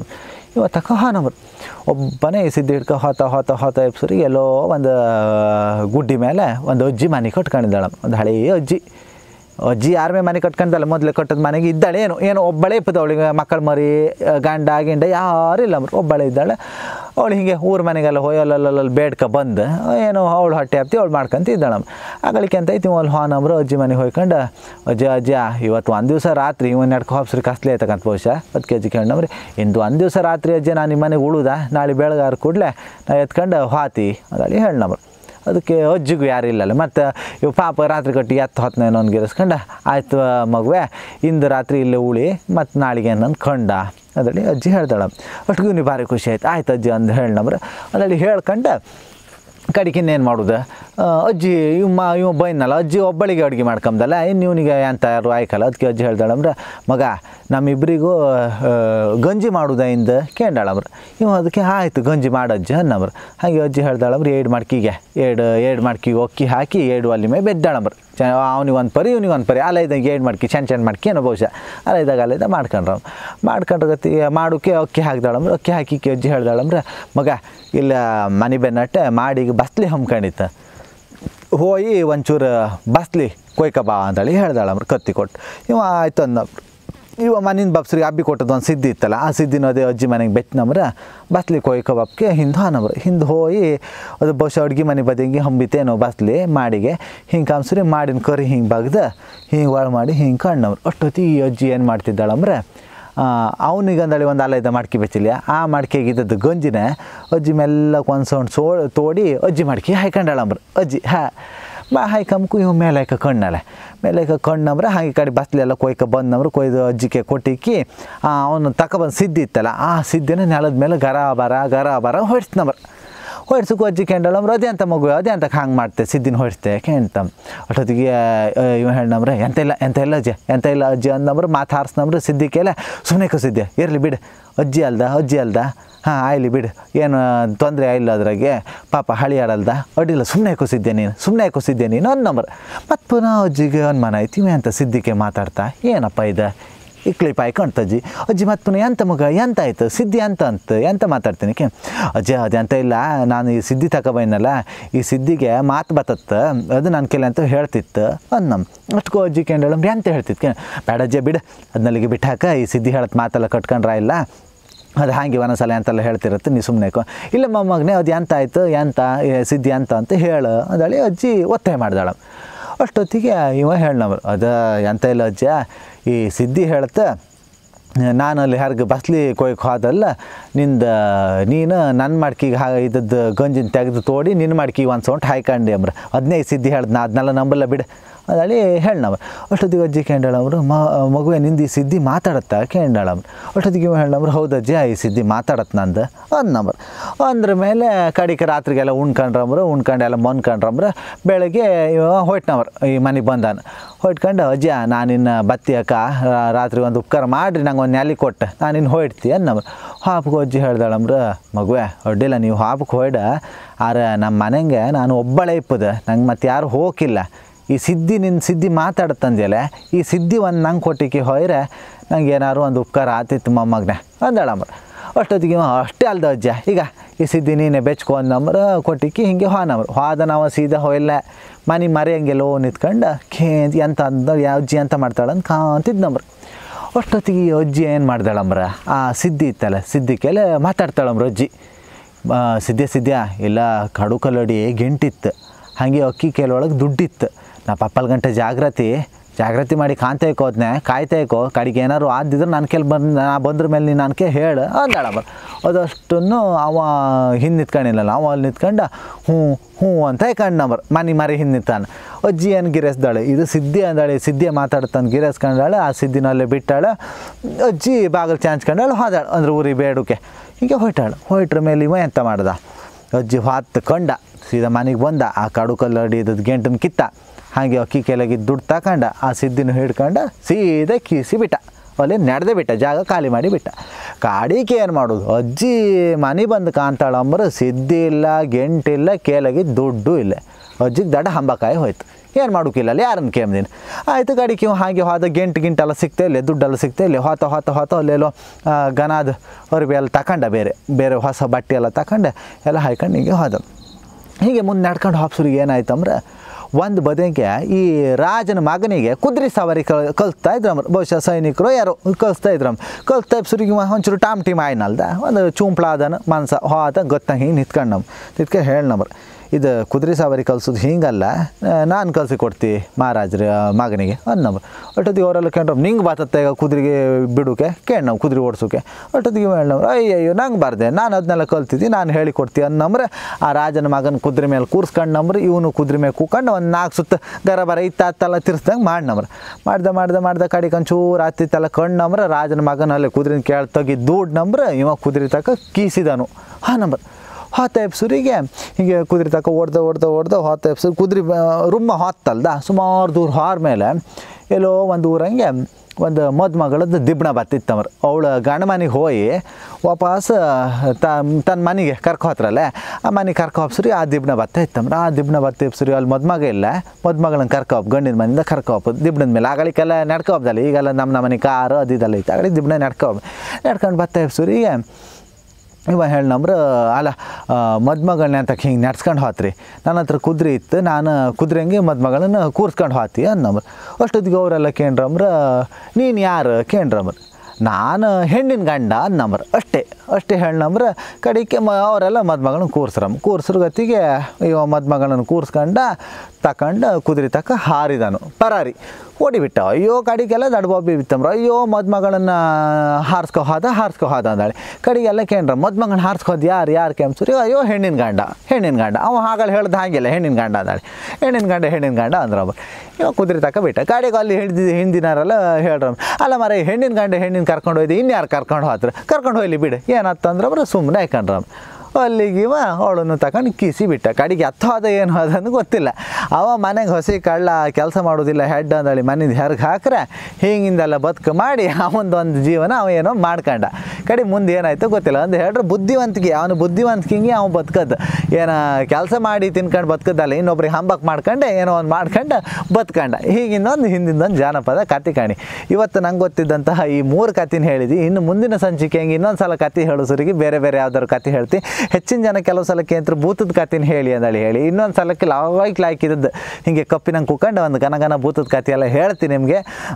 ಇವತ್ತಕ್ಕ ಹಾನಂಬ್ರು ಒಬ್ಬನೇ ಸಿದ್ಧಿ ಹಿಡ್ಕೊ ಹೋತ ಹೋತ ಹೋತ ಎಪ್ಸರಿ ಎಲ್ಲೋ ಒಂದು ಗುಡ್ಡಿ ಮೇಲೆ ಒಂದು ಅಜ್ಜಿ ಮನೆ ಕಟ್ಕೊಂಡಿದ್ದಾಳೆ ಒಂದು ಹಳೇ ಅಜ್ಜಿ ಅಜ್ಜಿ ಯಾರ ಮೇಲೆ ಮನೆ ಕಟ್ಕೊಂಡಲ್ಲ ಮೊದಲೇ ಕಟ್ಟದ ಮನೆಗೆ ಇದ್ದಾಳೆ ಏನು ಏನು ಒಬ್ಬಳೇ ಇಪ್ಪತ್ತು ಅವಳಿಗೆ ಮಕ್ಕಳು ಮರಿ ಆ, ಗಂಡ ಗಿಂಡ ಯಾರು ಇಲ್ಲ ಅಂಬ್ರು ಒಬ್ಬಳೇ ಇದ್ದಾಳೆ ಅವಳು ಹಿಂಗೆ ಊರ ಮನೆಗೆಲ್ಲ ಹೋಯಲ್ಲಲ್ಲಿ ಬೇಡ್ಕ ಬಂದು ಏನು ಅವಳು ಹೊಟ್ಟೆ ಹತ್ತಿ ಅವಳು ಮಾಡ್ಕೊಂತ ಇದ್ದಾಳೆ ಆಗಳಿಕೆ ಅಂತ ಐತಿ ಅಲ್ಲಿ ಹಾನಂಬ್ರು ಅಜ್ಜಿ ಮನೆಗೆ ಹೋಯ್ಕೊಂಡು ಅಜ್ಜ ಅಜ್ಜ ಇವತ್ತು ಒಂದು ದಿವಸ ರಾತ್ರಿ ಇವನ್ ನಡ್ಕೊ ಹಾಪ್ಸ್ರಿ ಕಸ್ಲಿ ಆಯ್ತಕ್ಕಂತ ಬಹುಶಃ ಹತ್ತು ಕೆ ಜಿ ಕೇಳಂಬ್ರಿ ಇಂದು ಒಂದು ದಿವಸ ರಾತ್ರಿ ಅಜ್ಜಿ ನಾನು ನಿಮ್ಮ ಮನೆಗೆ ಉಳುದ ನಾಳೆ ಬೆಳಗಾರ ಕೂಡಲೇ ನಾ ಎತ್ಕೊಂಡು ಹಾತಿ ಅದಳಿ ಹೇಳನಂಬ್ರು ಅದಕ್ಕೆ ಅಜ್ಜಿಗೂ ಯಾರು ಇಲ್ಲಲ್ಲ ಮತ್ತು ಇವು ಪಾಪ ರಾತ್ರಿ ಕಟ್ಟಿ ಎತ್ತು ಹೊತ್ತನೇ ಒಂದು ಗಿರಿಸ್ಕೊಂಡ ಆಯ್ತು ಮಗುವೆ ಇಂದು ರಾತ್ರಿ ಇಲ್ಲೇ ಉಳಿ ಮತ್ತು ನಾಳೆಗೆ ನನ್ನ ಕಂಡ ಅದರಲ್ಲಿ ಅಜ್ಜಿ ಹೇಳ್ದಾಳ ಅಷ್ಟಿಗೂ ನೀವು ಭಾರಿ ಖುಷಿ ಆಯ್ತು ಆಯ್ತು ಅಜ್ಜಿ ಅಂದು ಹೇಳನಮ್ರ ಅದರಲ್ಲಿ ಹೇಳ್ಕೊಂಡು ಕಡಿಕಿನ್ನೇನು ಮಾಡೋದು ಆ, ಅಜ್ಜಿ ಇವ್ ಮಾ ಇವ ಬೈನಲ್ಲ ಅಜ್ಜಿ ಒಬ್ಬಳಿಗೆ ಅಡುಗೆ ಮಾಡ್ಕೊಂಬದಲ್ಲ ಇನ್ನು ಇವನಿಗೆ ಅಂತ ಯಾರು ಆಯ್ಕಲ್ಲ ಅದಕ್ಕೆ ಅಜ್ಜಿ ಹೇಳ್ದಾಳಂದ್ರೆ ಮಗ ನಮ್ಮಿಬ್ಬರಿಗೂ ಆ, ಗಂಜಿ ಮಾಡುದ ಇಂದ ಕೇಂಡಾಳಮ್ರ ಇವ ಅದಕ್ಕೆ ಆಯ್ತು ಗಂಜಿ ಮಾಡಜ್ಜಿ ಅನ್ನಮ್ರ ಹಾಗೆ ಅಜ್ಜಿ ಹೇಳ್ದಾಳಮ್ರ ಏಡು ಮಡ್ಕಿಗೆ ಏಡು ಏಡು ಮಡ್ಕಿಗೆ ಒಕ್ಕಿ ಹಾಕಿ ಏಡು ಅಲ್ಲಿ ಮೇಲೆ ಬೆದ್ದಾಳಮ್ರ ಚ ಅವ್ನಿಗೆ ಒಂದು ಪರಿ ಇವ್ನಿಗೆ ಒಂದು ಪರಿ ಅಲ್ಲ ಇದ್ದಂಗೆ ಏಡು ಮಡ್ಕಿ ಚೆನ್ನ ಚೆನ್ನ ಮಡ್ಕಿ ಏನೋ ಬಹುಶಃ ಅಲ್ಲ ಇದ್ದಾಗ ಅಲ್ಲ ಇದ್ದ ಮಾಡ್ಕೊಂಡ್ರ ಮಾಡ್ಕೊಂಡ್ರ ಗತಿ ಮಾಡೋಕೆ ಅಕ್ಕಿ ಹಾಕ್ದಾಳಂದ್ರೆ ಅಕ್ಕಿ ಹಾಕಿ ಅಜ್ಜಿ ಹೇಳ್ದಾಳಂದ್ರೆ ಮಗ ಇಲ್ಲ ಮನೆ ಬೆನ್ನಟ್ಟೆ ಮಾಡಿ ಬಸ್ಲಿ ಹಮ್ಕೊಂಡಿತ್ತು ಹೋಗಿ ಒಂಚೂರು ಬಸ್ಲಿ ಕೊಯ್ಕ ಬಾ ಅಂತೇಳಿ ಹೇಳ್ದಾಳಮ್ರ ಕತ್ತಿ ಕೊಟ್ಟು ಇವ ಆಯ್ತು ಅಂದ ಇವ ಮನಿನ ಬಬ್ಸ್ರಿಗೆ ಅಬ್ಬಿ ಕೊಟ್ಟದ್ದು ಒಂದು ಸಿದ್ಧಿ ಇತ್ತಲ್ಲ ಆ ಸಿದ್ಧಿನ ಅದೇ ಅಜ್ಜಿ ಮನೆಗೆ ಬೆಚ್ಚನಮ್ರ ಬಸ್ಲಿ ಕೊಯ್ ಕಬಾಬ್ಗೆ ಹಿಂದೆ ಹಾನಮ್ರ ಹಿಂದೆ ಹೋಗಿ ಅದು ಬಹುಶಃ ಅಡ್ಗೆ ಮನೆ ಬದಿಗೆ ಹಂಬಿತೇನೋ ಬಸ್ಲಿ ಮಾಡಿಗೆ ಹಿಂಗೆ ಕಾಮ್ಸ್ರಿ ಮಾಡಿನ ಕರಿ ಹಿಂಗೆ ಬಗ್ದು ಹಿಂಗೆ ಒಳ ಮಾಡಿ ಹಿಂಗೆ ಕಣ್ಣವ್ರು ಅಷ್ಟೊತ್ತಿ ಈ ಅಜ್ಜಿ ಏನು ಮಾಡ್ತಿದ್ದಾಳಂದ್ರೆ ಅವನಿಗೆ ಅಂದಳಿ ಒಂದು ಅಲ್ಲ ಇದ್ದ ಮಡ್ಕೆ ಬೆಚ್ಚಿಲ್ಲ ಆ ಮಡ್ಕೆಗೆ ಇದ್ದದ್ದು ಗಂಜಿನ ಅಜ್ಜಿ ಮೆಲ್ಲಕ್ಕೆ ಒಂದು ಸೌಂಡ್ ಸೋ ತೋಡಿ ಅಜ್ಜಿ ಮಡ್ಕೆ ಹಾಯ್ಕೊಂಡಾಳಂಬ್ರ ಅಜ್ಜಿ ಹಾ ಬಾ ಹಾಯ್ಕಂಬ್ಕು ಇವ್ ಮೇಲೆ ಹಾಕ ಕಣ್ಣಲ್ಲ ಮೇಲೆ ಹಾಕ ಕಣ್ಣಂಬ್ರೆ ಹಾಗೆ ಈ ಕಡೆ ಬಸ್ಲೆಲ್ಲ ಕೊಯ್ಕ ಬಂದಮ್ರು ಕೊಯ್ದು ಅಜ್ಜಿಗೆ ಕೊಟ್ಟಿಕ್ಕಿ ಅವನು ತಗೊಬಂದು ಸಿದ್ಧಿ ಇತ್ತಲ್ಲ ಆ ಸಿದ್ಧಿನ ನೆಲದ ಮೇಲೆ ಗರ ಬರ ಗರ ಬರ ಹೊಡ್ಸ್ನಂಬ್ರ ಹೊಡ್ಸಕ್ಕೆ ಅಜ್ಜಿ ಕೆಂಡಳಂಬ್ರ ಅದೇ ಅಂತ ಮಗು ಅದೇ ಅಂತ ಹಂಗೆ ಮಾಡ್ತೆ ಸಿದ್ದಿನ ಹೊಡ್ಸ್ತೆ ಕೆಂಟ ಅಷ್ಟೊತ್ತಿಗೆ ಇವ ಹೇಳನಂಬ್ರೆ ಎಂತ ಇಲ್ಲ ಎಂತ ಇಲ್ಲ ಅಜ್ಜಿ ಎಂತ ಇಲ್ಲ ಅಜ್ಜಿ ಅಂದಮ್ರು ಮಾತು ಹಾರಿಸ್ನಂಬ್ರೆ ಸಿದ್ದಿಕ್ಕೆಲ್ಲ ಸುಮ್ಮನೆ ಕಸಿದ್ದೆ ಇರಲಿ ಬಿಡು ಅಜ್ಜಿ ಅಲ್ದ ಅಜ್ಜಿ ಅಲ್ದ ಹಾಂ ಆಯ್ಲಿ ಬಿಡು ಏನು ತೊಂದರೆ ಇಲ್ಲ ಅದ್ರಾಗೆ ಪಾಪ ಹಳಿ ಆಡಲ್ದ ಅಡ್ಡಿಲ್ಲ ಸುಮ್ಮನೆ ಕುಸಿದ್ದೆ ನೀನು ಸುಮ್ಮನೆ ಕುಸಿದ್ದೆ ನೀನು ಒಂದು ನಂಬರ್ ಮತ್ತು ಪುನಃ ಅಜ್ಜಿಗೆ ಅನುಮಾನ ಆಯ್ತು ಇವ ಅಂತ ಸಿದ್ದಿಕ್ಕೆ ಮಾತಾಡ್ತಾ ಏನಪ್ಪ ಇದು ಇಕ್ಳಿ ಪಾಯ್ ಕಾಣ್ತಜ್ಜಿ ಅಜ್ಜಿ ಮತ್ತು ಪುನಃ ಎಂತ ಮಗ ಎಂತ ಆಯ್ತು ಸಿದ್ಧಿ ಅಂತ ಅಂತ ಎಂತ ಮಾತಾಡ್ತೀನಿ ಕೇ ಅಜ್ಜಿ ಅದು ಎಂತ ಇಲ್ಲ ನಾನು ಈ ಸಿದ್ಧಿ ತಗೊಬೈನಲ್ಲ ಈ ಸಿದ್ಧಿಗೆ ಮಾತು ಬತ್ತತ್ತ ಅದು ನನ್ನ ಕೆಲ ಅಂತ ಹೇಳ್ತಿತ್ತು ಅನ್ನಮ್ ಅಷ್ಟಕ್ಕೂ ಅಜ್ಜಿ ಕೇಂದ್ರ ಎಂತ ಹೇಳ್ತಿತ್ತು ಕೇ ಬೇಡ ಅಜ್ಜಿ ಬಿಡು ಅದನ್ನಲ್ಲಿಗೆ ಬಿಟ್ಟು ಹಾಕ ಈ ಸಿದ್ಧಿ ಹೇಳತ್ ಮಾತೆಲ್ಲ ಕಟ್ಕೊಂಡ್ರ ಇಲ್ಲ ಅದು ಹಾಗೆ ಒಂದೊಂದ್ಸಲ ಎಂತೆಲ್ಲ ಹೇಳ್ತಿರುತ್ತೆ ನೀ ಸುಮ್ಮನೆ ಇಲ್ಲ ಮೊಮ್ಮಗನೇ ಅದು ಎಂತ ಆಯಿತು ಎಂತ ಏ, ಸಿದ್ಧಿ ಅಂತ ಅಂತ ಹೇಳು ಅದಳಿ ಅಜ್ಜಿ ಒತ್ತಾಯ ಮಾಡ್ದಾಳ ಅಷ್ಟೊತ್ತಿಗೆ ಇವ ಹೇಳನವ್ರು ಅದು ಎಂತ ಇಲ್ಲ ಅಜ್ಜ ಈ ಸಿದ್ಧಿ ಹೇಳ್ತ ನಾನು ಅಲ್ಲಿ ಹರ್ಗೆ ಬಸ್ಲಿ ಕೊಯ್ಕೆ ಹೋದಲ್ಲ ನಿಂದ ನೀನು ನನ್ನ ಮಡ್ಕಿಗೆ ಹಾ ಇದ್ದದ್ದು ಗಂಜಿನ ತೆಗೆದು ತೋಡಿ ನಿನ್ನ ಮಡ್ಕಿಗೆ ಒಂದು ಸೌಂಟ್ ಹಾಯ್ಕಂಡೆ ಅಂಬ್ರ ಅದನ್ನೇ ಈ ಸಿದ್ಧಿ ಹೇಳ್ದು ನಾ ಅದನ್ನೆಲ್ಲ ನಂಬಲ್ಲ ಬಿಡು ಅದಳಿ ಹೇಳನವ ಅಷ್ಟೊತ್ತಿಗೆ ಅಜ್ಜಿ ಕೇಂಡಳವ್ರು ಮ ಮಗುವೆ ನಿಂದು ಈ ಸಿದ್ಧಿ ಮಾತಾಡತ್ತ ಕೇಂಡಳವ್ರು ಅಷ್ಟೊತ್ತಿಗೆ ಇವ ಹೇಳನವ್ರು ಹೌದು ಅಜ್ಜಿ ಈ ಸಿದ್ಧಿ ಮಾತಾಡತ್ ನಂದು ಅಂದ್ನಂಬ್ರ ಅಂದ್ರ ಮೇಲೆ ಕಡಿಕೆ ರಾತ್ರಿಗೆಲ್ಲ ಉಣ್ಕೊಂಡ್ರಂಬ್ರು ಉಣ್ಕೊಂಡು ಎಲ್ಲ ಮೊನ್ಕೊಂಡ್ರಂಬ್ರ ಬೆಳಗ್ಗೆ ಇವ ಹೊಯ್ಟ್ನವ್ರು ಈ ಮನೆಗೆ ಬಂದಾನ ಹೊಯ್ಟ್ಕೊಂಡು ಅಜ್ಜ ನಾನಿನ್ನು ಬತ್ತಿ ಅಕ್ಕ ರಾ- ರಾತ್ರಿ ಒಂದು ಉಪಕಾರ ಮಾಡಿರಿ ನಂಗೆ ಒಂದು ನೆಲಿ ಕೊಟ್ಟು ನಾನು ಇನ್ನು ಹೊಯ್ಡ್ತಿ ಅನ್ನಮ್ರ ಹಾಪಕ್ಕೆ ಅಜ್ಜಿ ಹೇಳ್ದಾಳಂಬ್ರ ಮಗುವೆ ಅಡ್ಡಿಲ್ಲ ನೀವು ಹಾಪಕ್ಕೆ ಹೊಯ್ಡ ಆರೆ ನಮ್ಮ ಮನೆಗೆ ನಾನು ಒಬ್ಬಳೇ ಇಪ್ಪದ ನಂಗೆ ಮತ್ತೆ ಯಾರು ಹೋಗಿಲ್ಲ ಈ ಸಿದ್ಧಿ ನಿನ್ನ ಸಿದ್ಧಿ ಮಾತಾಡತ್ತಂದ್ಯಲ್ಲ ಈ ಸಿದ್ಧಿ ಒಂದು ನಂಗೆ ಕೊಟ್ಟಿಕ್ಕೆ ಹೋಯ್ರೆ ನಂಗೆ ಏನಾದ್ರು ಒಂದು ಉಪಕಾರ ಆತಿತ್ತು ಮೊಮ್ಮಗನೆ ಅಂದಳಂಬ್ರ ಅಷ್ಟೊತ್ತಿಗೆ ಇವ ಅಷ್ಟೇ ಅಲ್ದ ಅಜ್ಜ ಈಗ ಈ ಸಿದ್ಧಿ ನೀನೆ ಬೆಚ್ಕೊ ಅಂದಮ್ರ ಕೊಟ್ಟಿಕ್ಕಿ ಹಿಂಗೆ ಹೋನಮ್ರ ಹೋದ ನಾವು ಸೀದಾ ಹೋಯ್ಲ್ಲ ಮನೆ ಮರೆಯಂಗೆಲ್ಲೋ ನಿಂತ್ಕೊಂಡು ಖೇಂತ್ ಎಂತ ಅಂದ ಯಾವ ಅಜ್ಜಿ ಅಂತ ಮಾಡ್ತಾಳಂತ ಕಾಂತಿದ್ನಮ್ರ ಅಷ್ಟೊತ್ತಿಗೆ ಈ ಅಜ್ಜಿ ಏನು ಮಾಡ್ದಾಳಂಬ್ರ ಆ ಸಿದ್ಧಿ ಇತ್ತಲ್ಲ ಸಿದ್ಧಿಕೆಲ್ಲ ಮಾತಾಡ್ತಾಳಂಬ್ರ ಅಜ್ಜಿ ಆ, ಸಿದ್ಧ ಸಿದ್ಧ ಇಲ್ಲ ಕಡು ಕಲ್ಲಡಿ ಗೆಂಟಿತ್ತು ಹಾಗೆ ಅಕ್ಕಿ ಕೆಲೊಳಗೆ ದುಡ್ಡಿತ್ತು ನಾ ಪಪ್ಪಲ್ ಗಂಟೆ ಜಾಗೃತಿ ಜಾಗೃತಿ ಮಾಡಿ ಕಾಣ್ತೇಕೋ ಅದನ್ನೇ ಕಾಯ್ತೇಕೋ ಕಡೆಗೆ ಏನಾದ್ರು ಆದಿದ್ರೆ ನನ್ನ ಕೆಲ್ ಬಂದು ನಾ ಬಂದ್ರ ಮೇಲೆ ನೀನು ನನಗೆ ಹೇಳು ಅಂದಾಳಮ್ಮ ಅದಷ್ಟನ್ನು ಅವ ಹಿಂದೆ ನಿಂತ್ಕೊಂಡಿಲ್ಲಲ್ಲ ಅವ ಅಲ್ಲಿ ನಿಂತ್ಕೊಂಡ ಹ್ಞೂ ಹ್ಞೂ ಅಂತ ಕಂಡಂಬರ್ ಮನೆ ಮರಿ ಹಿಂದೆ ನಿಂತಾನ ಅಜ್ಜಿ ಏನು ಗಿರೆಸ್ದಾಳೆ ಇದು ಸಿದ್ಧಿ ಅಂದಾಳೆ ಸಿದ್ಧಿ ಮಾತಾಡ್ತಾನೆ ಗಿರೆಸ್ಕೊಂಡಾಳೆ ಆ ಸಿದ್ಧಿನಲ್ಲೇ ಬಿಟ್ಟಾಳೆ ಅಜ್ಜಿ ಬಾಗಿಲು ಚಾಂಚ್ಕೊಂಡಾಳು ಹೋದಾಳು ಅಂದ್ರೆ ಊರಿಗೆ ಬೇಡಕ್ಕೆ ಹೀಗೆ ಹೊಯ್ಟಾಳು ಹೊಯ್ಟ್ರ ಮೇಲೆ ಇವ ಎಂತ ಮಾಡ್ದ ಅಜ್ಜಿ ಹೊತ್ತು ಕಂಡ ಸೀದಾ ಮನೆಗೆ ಬಂದ ಆ ಕಡು ಕಲ್ಲಡಿ ಇದ್ದದ್ದು ಗೆಂಟನ ಕಿತ್ತ ಹಾಗೆ ಅಕ್ಕಿ ಕೆಳಗಿದ್ದು ದುಡ್ಡು ತಗೊಂಡ ಆ ಸಿದ್ಧಿನ ಹಿಡ್ಕೊಂಡ ಸೀದಾ ಕೀಸಿ ಬಿಟ್ಟ ಅಲ್ಲಿ ನಡೆದೇ ಬಿಟ್ಟ ಜಾಗ ಖಾಲಿ ಮಾಡಿ ಬಿಟ್ಟ ಕಾಡಿಗೆ ಏನು ಮಾಡೋದು ಅಜ್ಜಿ ಮನೆ ಬಂದು ಕಾಣ್ತಾಳಂಬ್ರೆ ಸಿದ್ಧಿ ಇಲ್ಲ ಗೆಂಟಿಲ್ಲ ಕೇಲಾಗಿ ದುಡ್ಡು ಇಲ್ಲ ಅಜ್ಜಿಗೆ ದಡ ಹಂಬಕಾಯಿ ಹೋಯ್ತು ಏನು ಮಾಡೋಕ್ಕಿಲ್ಲ ಅಲ್ಲಿ ಯಾರನ್ನು ಕೇಮ್ದೀನಿ ಆಯಿತು ಗಾಡಿಗೆ ಇವ್ ಹಾಗೆ ಹೋದ ಗೆಂಟು ಗಿಂಟೆಲ್ಲ ಸಿಗ್ತಾ ಇಲ್ಲಿ ದುಡ್ಡೆಲ್ಲ ಸಿಗ್ತಾ ಇಲ್ಲಿ ಹೋತ ಹೋತ ಹೋತ ಅಲ್ಲೆಲ್ಲೋ ಆ, ಗನಾದ ಅರ್ಬಿ ಎಲ್ಲ ತಗೊಂಡ ಬೇರೆ ಬೇರೆ ಹೊಸ ಬಟ್ಟೆ ಎಲ್ಲ ತಗೊಂಡೆ ಎಲ್ಲ ಹಾಯ್ಕೊಂಡು ಹಿಂಗೆ ಹೋದ ಹೀಗೆ ಮುಂದೆ ನಡ್ಕೊಂಡು ಹಾಪ್ಸೂರಿಗೆ ಏನಾಯ್ತು ಅಂದ್ರೆ ಒಂದು ಬದಿಗೆ ಈ ರಾಜನ ಮಗನಿಗೆ ಕುದುರೆ ಸವಾರಿ ಕಲ್ ಕಲಿಸ್ತಾ ಇದ್ರಮ್ಮ ಬಹುಶಃ ಸೈನಿಕರು ಯಾರೋ ಕಲಿಸ್ತಾ ಇದ್ರಮ್ಮ ಕಲಿಸ್ತಾ ಸುರಿಗೆ ಒಂಚೂರು ಟಾಮ್ ಟೀಮ್ ಆಯ್ನಲ್ದ ಒಂದು ಚೂಂಪ್ಳ ಅದನ ಮನ್ಸ ಹೋದ ಗೊತ್ತಂಗೆ ಹಿಂಗೆ ನಿಂತ್ಕೊಂಡು ನಮ್ಮ ನಿಂತ್ಕೊಂಡು ಹೇಳಿ ನಮ್ರು ಇದು ಕುದುರೆ ಸವಾರಿ ಕಲ್ಸೋದು ಹಿಂಗಲ್ಲ ನಾನು ಕಲ್ಸಿ ಕೊಡ್ತಿ ಮಹಾರಾಜ್ರ ಮಗನಿಗೆ ಅಂದ್ ನಮ್ಮ ಒಟ್ಟೊತ್ತಿಗೆ ಅವರೆಲ್ಲ ಕೇಳ್ರ ನಿಂಗೆ ಬಾತತ್ತೆ ಈಗ ಕುದುರೆಗೆ ಬಿಡೋಕೆ ಕೇಳಿ ನಾವು ಕುದುರೆ ಓಡಿಸೋಕೆ ಒಟ್ಟೊತ್ತಿಗೆ ಹೇಳವ್ರು ಅಯ್ಯಯ್ಯೋ ನಂಗೆ ಬಾರ್ದೆ ನಾನು ಅದನ್ನೆಲ್ಲ ಕಲ್ತಿದ್ದಿ ನಾನು ಹೇಳಿ ಕೊಡ್ತಿ ಅನ್ನಂಬ್ರೆ ಆ ರಾಜನ ಮಗನ ಕುದುರೆ ಮೇಲೆ ಕೂರ್ಸ್ಕೊಂಡು ನಂಬ್ರೆ ಇವನು ಕುದುರೆ ಮೇಲೆ ಕೂಕೊಂಡು ಒಂದು ನಾಲ್ಕು ಸುತ್ತ ಗರ ಬರ ಇತ್ತ ಅತ್ತಲ್ಲ ತಿರ್ಸ್ದಂಗೆ ಮಾಡಿ ನಂಬ್ರೆ ಮಾಡ್ದೆ ಮಾಡ್ದೆ ಮಾಡ್ದೆ ಕಡಿಗೆ ಒಂಚೂರು ಹತ್ತಿತ್ತೆಲ್ಲ ಕಣ್ಣು ನಂಬ್ರೆ ರಾಜನ ಮಗನ ಅಲ್ಲಿ ಕುದುರೆನ ಕೇಳಿ ತೆಗಿ ದೂಡ್ ನಂಬ್ರೆ ಇವ ಕುದುರೆ ತಕ ಕೀಸಿದನು ಹಾಂ ನಂಬರ್ ಹೊತ್ತ ಎಪ್ಸುರಿಗೆ ಹೀಗೆ ಕುದುರೆ ತಕ ಓಡ್ದ ಓಡ್ದ ಓಡ್ದ ಹೊತ್ತ ಎಪ್ಸು ಕುದುರೆ ರುಮ್ಮ ಹೊತ್ತಲ್ದ ಸುಮಾರು ದೂರ ಹಾರ ಮೇಲೆ ಎಲ್ಲೋ ಒಂದು ಊರಂಗೆ ಒಂದು ಮದುಮಗಳದ್ದು ದಿಬ್ಬಣ ಬತ್ತಿತ್ತಮ್ರ ಅವಳು ಗಂಡ ಮನೆಗೆ ಹೋಗಿ ವಾಪಸ್ ತ ತನ್ನ ಮನೆಗೆ ಕರ್ಕೊ ಹೋತ್ರಲ್ಲ ಆ ಮನೆಗೆ ಕರ್ಕೊ ಹೋಪ್ಸ್ರಿ ಆ ದಿಬ್ಬಣ ಬತ್ತ ಇತ್ತಮ್ರ ಆ ದಿಬ್ಬಣ ಬತ್ತ ಇಪ್ಸ್ರಿ ಅಲ್ಲಿ ಮದುಮಗ ಇಲ್ಲ ಮದುಮಗಳನ್ನ ಕರ್ಕೊ ಹೋಪ್ ಗಂಡಿನ ಮನೆಯಿಂದ ಕರ್ಕೊ ಹೋಪ್ ದಿಬ್ಬಣದ ಮೇಲೆ ಆಗಳಿಗೆಲ್ಲ ನಡ್ಕೊ ಹೋಗ್ದಲ್ಲ ಈಗೆಲ್ಲ ನಮ್ಮ ನಮ್ಮನೆ ಕಾರು ಅದು ಇದೆಲ್ಲ ಇತ್ತು ಆಗಲಿ ದಿಬ್ಬಣ ನಡ್ಕೊ ಹೋಗ್ ನಡ್ಕೊಂಡು ಬತ್ತ ಇಪ್ಸುರಿಗೆ ಇವ ಹೇಳಿ ನಂಬ್ರ ಅಲ್ಲ ಮದುಮಗಳನ್ನ ಅಂತ ಹಿಂಗೆ ನಡ್ಸ್ಕೊಂಡು ಹೋತ್ರಿ ನನ್ನ ಹತ್ರ ಕುದುರೆ ಇತ್ತು ನಾನು ಕುದುರೆಂಗೆ ಮದುಮಗಳನ್ನ ಕೂರ್ಸ್ಕೊಂಡು ಹೋತಿ ಅಂದಂಬ್ರ ಅಷ್ಟೊತ್ತಿಗೆ ಅವರೆಲ್ಲ ಕೇಂದ್ರಂಬ್ರ ನೀನು ಯಾರು ಕೇಂದ್ರಂಬ್ರ ನಾನು ಹೆಣ್ಣಿನ ಗಂಡ ಅನ್ನಂಬ್ರ ಅಷ್ಟೇ ಅಷ್ಟೇ ಹೇಳಂಬ್ರ ಕಡಿಕೆ ಮ ಅವರೆಲ್ಲ ಮದುಮಗಳನ್ನ ಕೂರ್ಸ್ರಮ್ ಕೂರ್ಸ್ರ ಗತಿಗೆ ಇವ ಮದುಮಗಳನ್ನ ಕೂರ್ಸ್ಕೊಂಡ ತಕೊಂಡು ಕುದುರೆ ತಕ ಹಾರಿದನು ಪರಾರಿ ಓಡಿಬಿಟ್ಟ ಅಯ್ಯೋ ಕಡಿಗೆಲ್ಲ ದಡ್ಬೊಬ್ಬಿ ಬಿತ್ತಂಬ್ರ ಅಯ್ಯೋ ಮದುಮಗಳನ್ನ ಹಾರಿಸ್ಕೊ ಹೋದ ಹಾರಿಸ್ಕೊ ಹೋದ ಅಂದಾಳೆ ಕಡೆಗೆಲ್ಲ ಕೇಂದ್ರ ಮದುಮಗಳನ್ನ ಹಾರಿಸ್ಕೋದು ಯಾರು ಯಾರು ಕೆಂಪ್ಸರಿ ಅಯ್ಯೋ ಹೆಣ್ಣಿನ ಗಂಡ ಹೆಣ್ಣಿನ ಗಂಡ ಅವ ಹಾಗಲ್ಲಿ ಹೇಳ್ದು ಹಾಗಿಲ್ಲ ಹೆಣ್ಣಿನ ಗಂಡ ಅಂದಾಳೆ ಹೆಣ್ಣಿನ ಗಂಡ ಹೆಣ್ಣಿನ ಗಂಡ ಅಂದ್ರಮ್ಮ ಇವಾಗ ಕುದುರೆ ತಕ ಬಿಟ್ಟ ಗಾಡಿಗೆ ಅಲ್ಲಿ ಹಿಡ್ದು ಹಿಂದಿನಾರೆಲ್ಲ ಹೇಳ್ರ ಅಲ್ಲ ಮರ ಹೆಣ್ಣಿನ ಗಂಡ ಹೆಣ್ಣಿನ ಕರ್ಕೊಂಡು ಹೋಯ್ದು ಇನ್ಯಾರು ಕರ್ಕೊಂಡು ಹೋತ್ರ ಕರ್ಕೊಂಡು ಹೋಯ್ಲಿ ಬಿಡು ಏನತ್ತಂದ್ರಬ್ರ ಸುಮ್ಮನೆ ಹಾಕೊಂಡ್ರಮ್ಮ ಅಲ್ಲಿಗೆ ಇವ ಅವಳನ್ನು ತಗೊಂಡು ಕೀಸಿ ಬಿಟ್ಟ ಕಡೆಗೆ ಎತ್ತ ಹೋದ ಏನು ಹೋದ ಅಂತ ಗೊತ್ತಿಲ್ಲ ಅವ ಮನೆಗೆ ಹೊಸಿ ಕಳ್ಳ ಕೆಲಸ ಮಾಡೋದಿಲ್ಲ ಹೆಡ್ ಅಂದಳಿ ಮನೆದು ಹೆರ್ಗೆ ಹಾಕ್ರೆ ಹಿಂಗಿಂದೆಲ್ಲ ಬದುಕು ಮಾಡಿ ಅವನದೊಂದು ಜೀವನ ಅವ ಏನೋ ಮಾಡ್ಕೊಂಡ ಕಡೆ ಮುಂದೆ ಏನಾಯ್ತು ಗೊತ್ತಿಲ್ಲ ಅಂದು ಹೇಳ್ರೆ ಬುದ್ಧಿವಂತಿಕೆ ಅವನು ಬುದ್ಧಿವಂತಿಕೆಗೆ ಅವ್ನು ಬದುಕದ್ದು ಏನು ಕೆಲಸ ಮಾಡಿ ತಿನ್ಕೊಂಡು ಬದುಕದಲ್ಲ ಇನ್ನೊಬ್ರಿಗೆ ಹಂಬಕ್ ಮಾಡ್ಕೊಂಡೆ ಏನೋ ಒಂದು ಮಾಡ್ಕೊಂಡು ಬದುಕಂಡ ಹೀಗಿಂದೊಂದು ಹಿಂದಿಂದೊಂದು ಜಾನಪದ ಕತೆ ಕಾಣಿ ಇವತ್ತು ನಂಗೆ ಗೊತ್ತಿದ್ದಂತಹ ಈ ಮೂರು ಕತಿನ ಹೇಳಿದ್ವಿ ಇನ್ನು ಮುಂದಿನ ಸಂಚಿಕೆ ಇನ್ನೊಂದು ಸಲ ಕತೆ ಹೇಳೋಸರಿಗೆ ಬೇರೆ ಬೇರೆ ಯಾವ್ದಾದ್ರು ಕತೆ ಹೇಳ್ತಿ ಹೆಚ್ಚಿನ ಜನ ಕೆಲವು ಸಲಕ್ಕೆ ಅಂತ ಭೂತದ ಕತೆನ ಹೇಳಿ ಅಂದಳಿ ಹೇಳಿ ಇನ್ನೊಂದು ಸಲಕ್ಕೆ ಲಾವಾಯ್ಕ್ ಲಾಯ್ಕಿದ್ದದ್ದು ಹಿಂಗೆ ಕಪ್ಪಿನಂಗೆ ಕೂಕೊಂಡು ಒಂದು ಘನ ಭೂತದ ಕತೆ ಎಲ್ಲ ಹೇಳ್ತೀನಿ ನಿಮಗೆ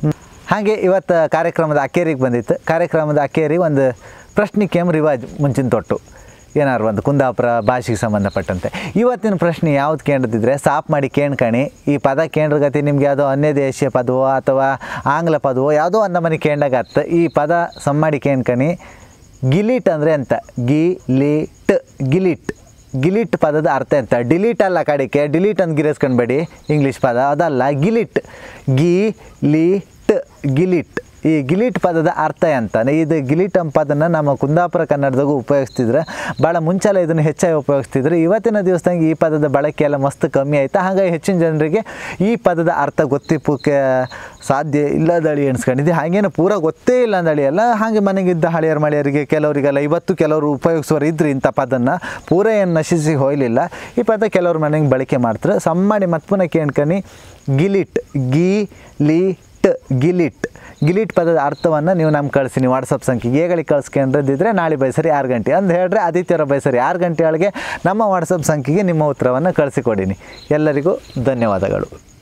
ಹಾಗೆ ಇವತ್ತು ಕಾರ್ಯಕ್ರಮದ ಅಕ್ಕೇರಿಗೆ ಬಂದಿತ್ತು ಕಾರ್ಯಕ್ರಮದ ಅಕ್ಕೇರಿ ಒಂದು ಪ್ರಶ್ನೆ ಕೇಮ್ ರಿವಾಜ್ ಮುಂಚಿನ ತೊಟ್ಟು ಏನಾರು ಒಂದು ಕುಂದಾಪುರ ಭಾಷೆಗೆ ಸಂಬಂಧಪಟ್ಟಂತೆ ಇವತ್ತಿನ ಪ್ರಶ್ನೆ ಯಾವ್ದು ಕೇಂದ್ರದಿದ್ರೆ ಸಾಪ್ ಮಾಡಿ ಕೇಳ್ಕಣಿ ಈ ಪದ ಕೇಂದ್ರಗತಿ ನಿಮ್ಗೆ ಯಾವುದೋ ಅನ್ಯ ದೇಶೀಯ ಪದವೋ ಅಥವಾ ಆಂಗ್ಲ ಪದವೋ ಯಾವುದೋ ಒಂದು ಮನೆ ಕೇಂದ್ರಗತ್ತ ಈ ಪದ ಸಮ್ ಮಾಡಿ ಕೇಳ್ಕಣಿ ಗಿಲಿಟ್ ಅಂದರೆ ಅಂತ ಗಿಲಿಟ್ ಗಿಲಿಟ್ ಗಿಲಿಟ್ ಪದದ ಅರ್ಥ ಎಂತ ಡಿಲೀಟ್ ಅಲ್ಲ ಕಡೆಗೆ ಡಿಲೀಟ್ ಅಂತ ಗಿರಿಸ್ಕೊಂಡ್ಬೇಡಿ ಇಂಗ್ಲೀಷ್ ಪದ ಅದಲ್ಲ ಗಿಲಿಟ್ ಗಿ ಲಿಟ್ ಗಿಲಿಟ್ ಈ ಗಿಲಿಟ್ ಪದದ ಅರ್ಥ ಎಂತ ಇದು ಗಿಲಿಟ್ ಎಂಬ ಪದನ ನಮ್ಮ ಕುಂದಾಪುರ ಕನ್ನಡದಾಗೂ ಉಪಯೋಗಿಸ್ತಿದ್ರೆ ಭಾಳ ಮುಂಚೆಲ್ಲ ಇದನ್ನು ಹೆಚ್ಚಾಗಿ ಉಪಯೋಗಿಸ್ತಿದ್ರು ಇವತ್ತಿನ ದಿವಸದಾಗ ಈ ಪದದ ಬಳಕೆ ಎಲ್ಲ ಮಸ್ತ್ ಕಮ್ಮಿ ಆಯ್ತು ಹಾಗಾಗಿ ಹೆಚ್ಚಿನ ಜನರಿಗೆ ಈ ಪದದ ಅರ್ಥ ಗೊತ್ತಿಪ್ಪಕ್ಕೆ ಸಾಧ್ಯ ಇಲ್ಲದಳಿ ಎಣಿಸ್ಕೊಂಡಿದ್ದೆ ಹಾಗೇನು ಪೂರ ಗೊತ್ತೇ ಇಲ್ಲ ಅಂದಳಿ ಅಲ್ಲ ಹಾಗೆ ಮನೆಗಿದ್ದ ಹಳೆಯರ ಮಳೆಯರಿಗೆ ಕೆಲವರಿಗೆಲ್ಲ ಇವತ್ತು ಕೆಲವರು ಉಪಯೋಗಿಸುವರು ಇದ್ರು ಇಂಥ ಪದನ್ನ ಪೂರ ಏನು ನಶಿಸಿ ಹೋಗಲಿಲ್ಲ ಈ ಪದ ಕೆಲವ್ರ ಮನೆಗೆ ಬಳಕೆ ಮಾಡ್ತಾರೆ ಸಮ್ಮಾಡಿ ಮತ್ತೆ ಪುನಃ ಕೇಳ್ಕನಿ ಗಿಲಿಟ್ ಗಿ ಲಿ ಟ್ ಗಿಲಿಟ್ ಗಿಲಿಟ್ ಪದದ ಅರ್ಥವನ್ನು ನೀವು ನಮ್ಗೆ ಕಳಿಸಿ ನೀವು ವಾಟ್ಸಪ್ ಸಂಖ್ಯೆಗೆ ಏಗಳಿಗೆ ಕಳಿಸ್ಕೊಂಡ್ರದಿದ್ರೆ ನಾಳೆ ಬೈಸರಿ ಆರು ಗಂಟೆ ಅಂತ ಹೇಳಿದ್ರೆ ಆದಿತ್ಯರ ಬೈಸರಿ ಆರು ಗಂಟೆ ಒಳಗೆ ನಮ್ಮ ವಾಟ್ಸಪ್ ಸಂಖ್ಯೆಗೆ ನಿಮ್ಮ ಉತ್ತರವನ್ನು ಕಳಿಸಿಕೊಡಿನಿ ಎಲ್ಲರಿಗೂ ಧನ್ಯವಾದಗಳು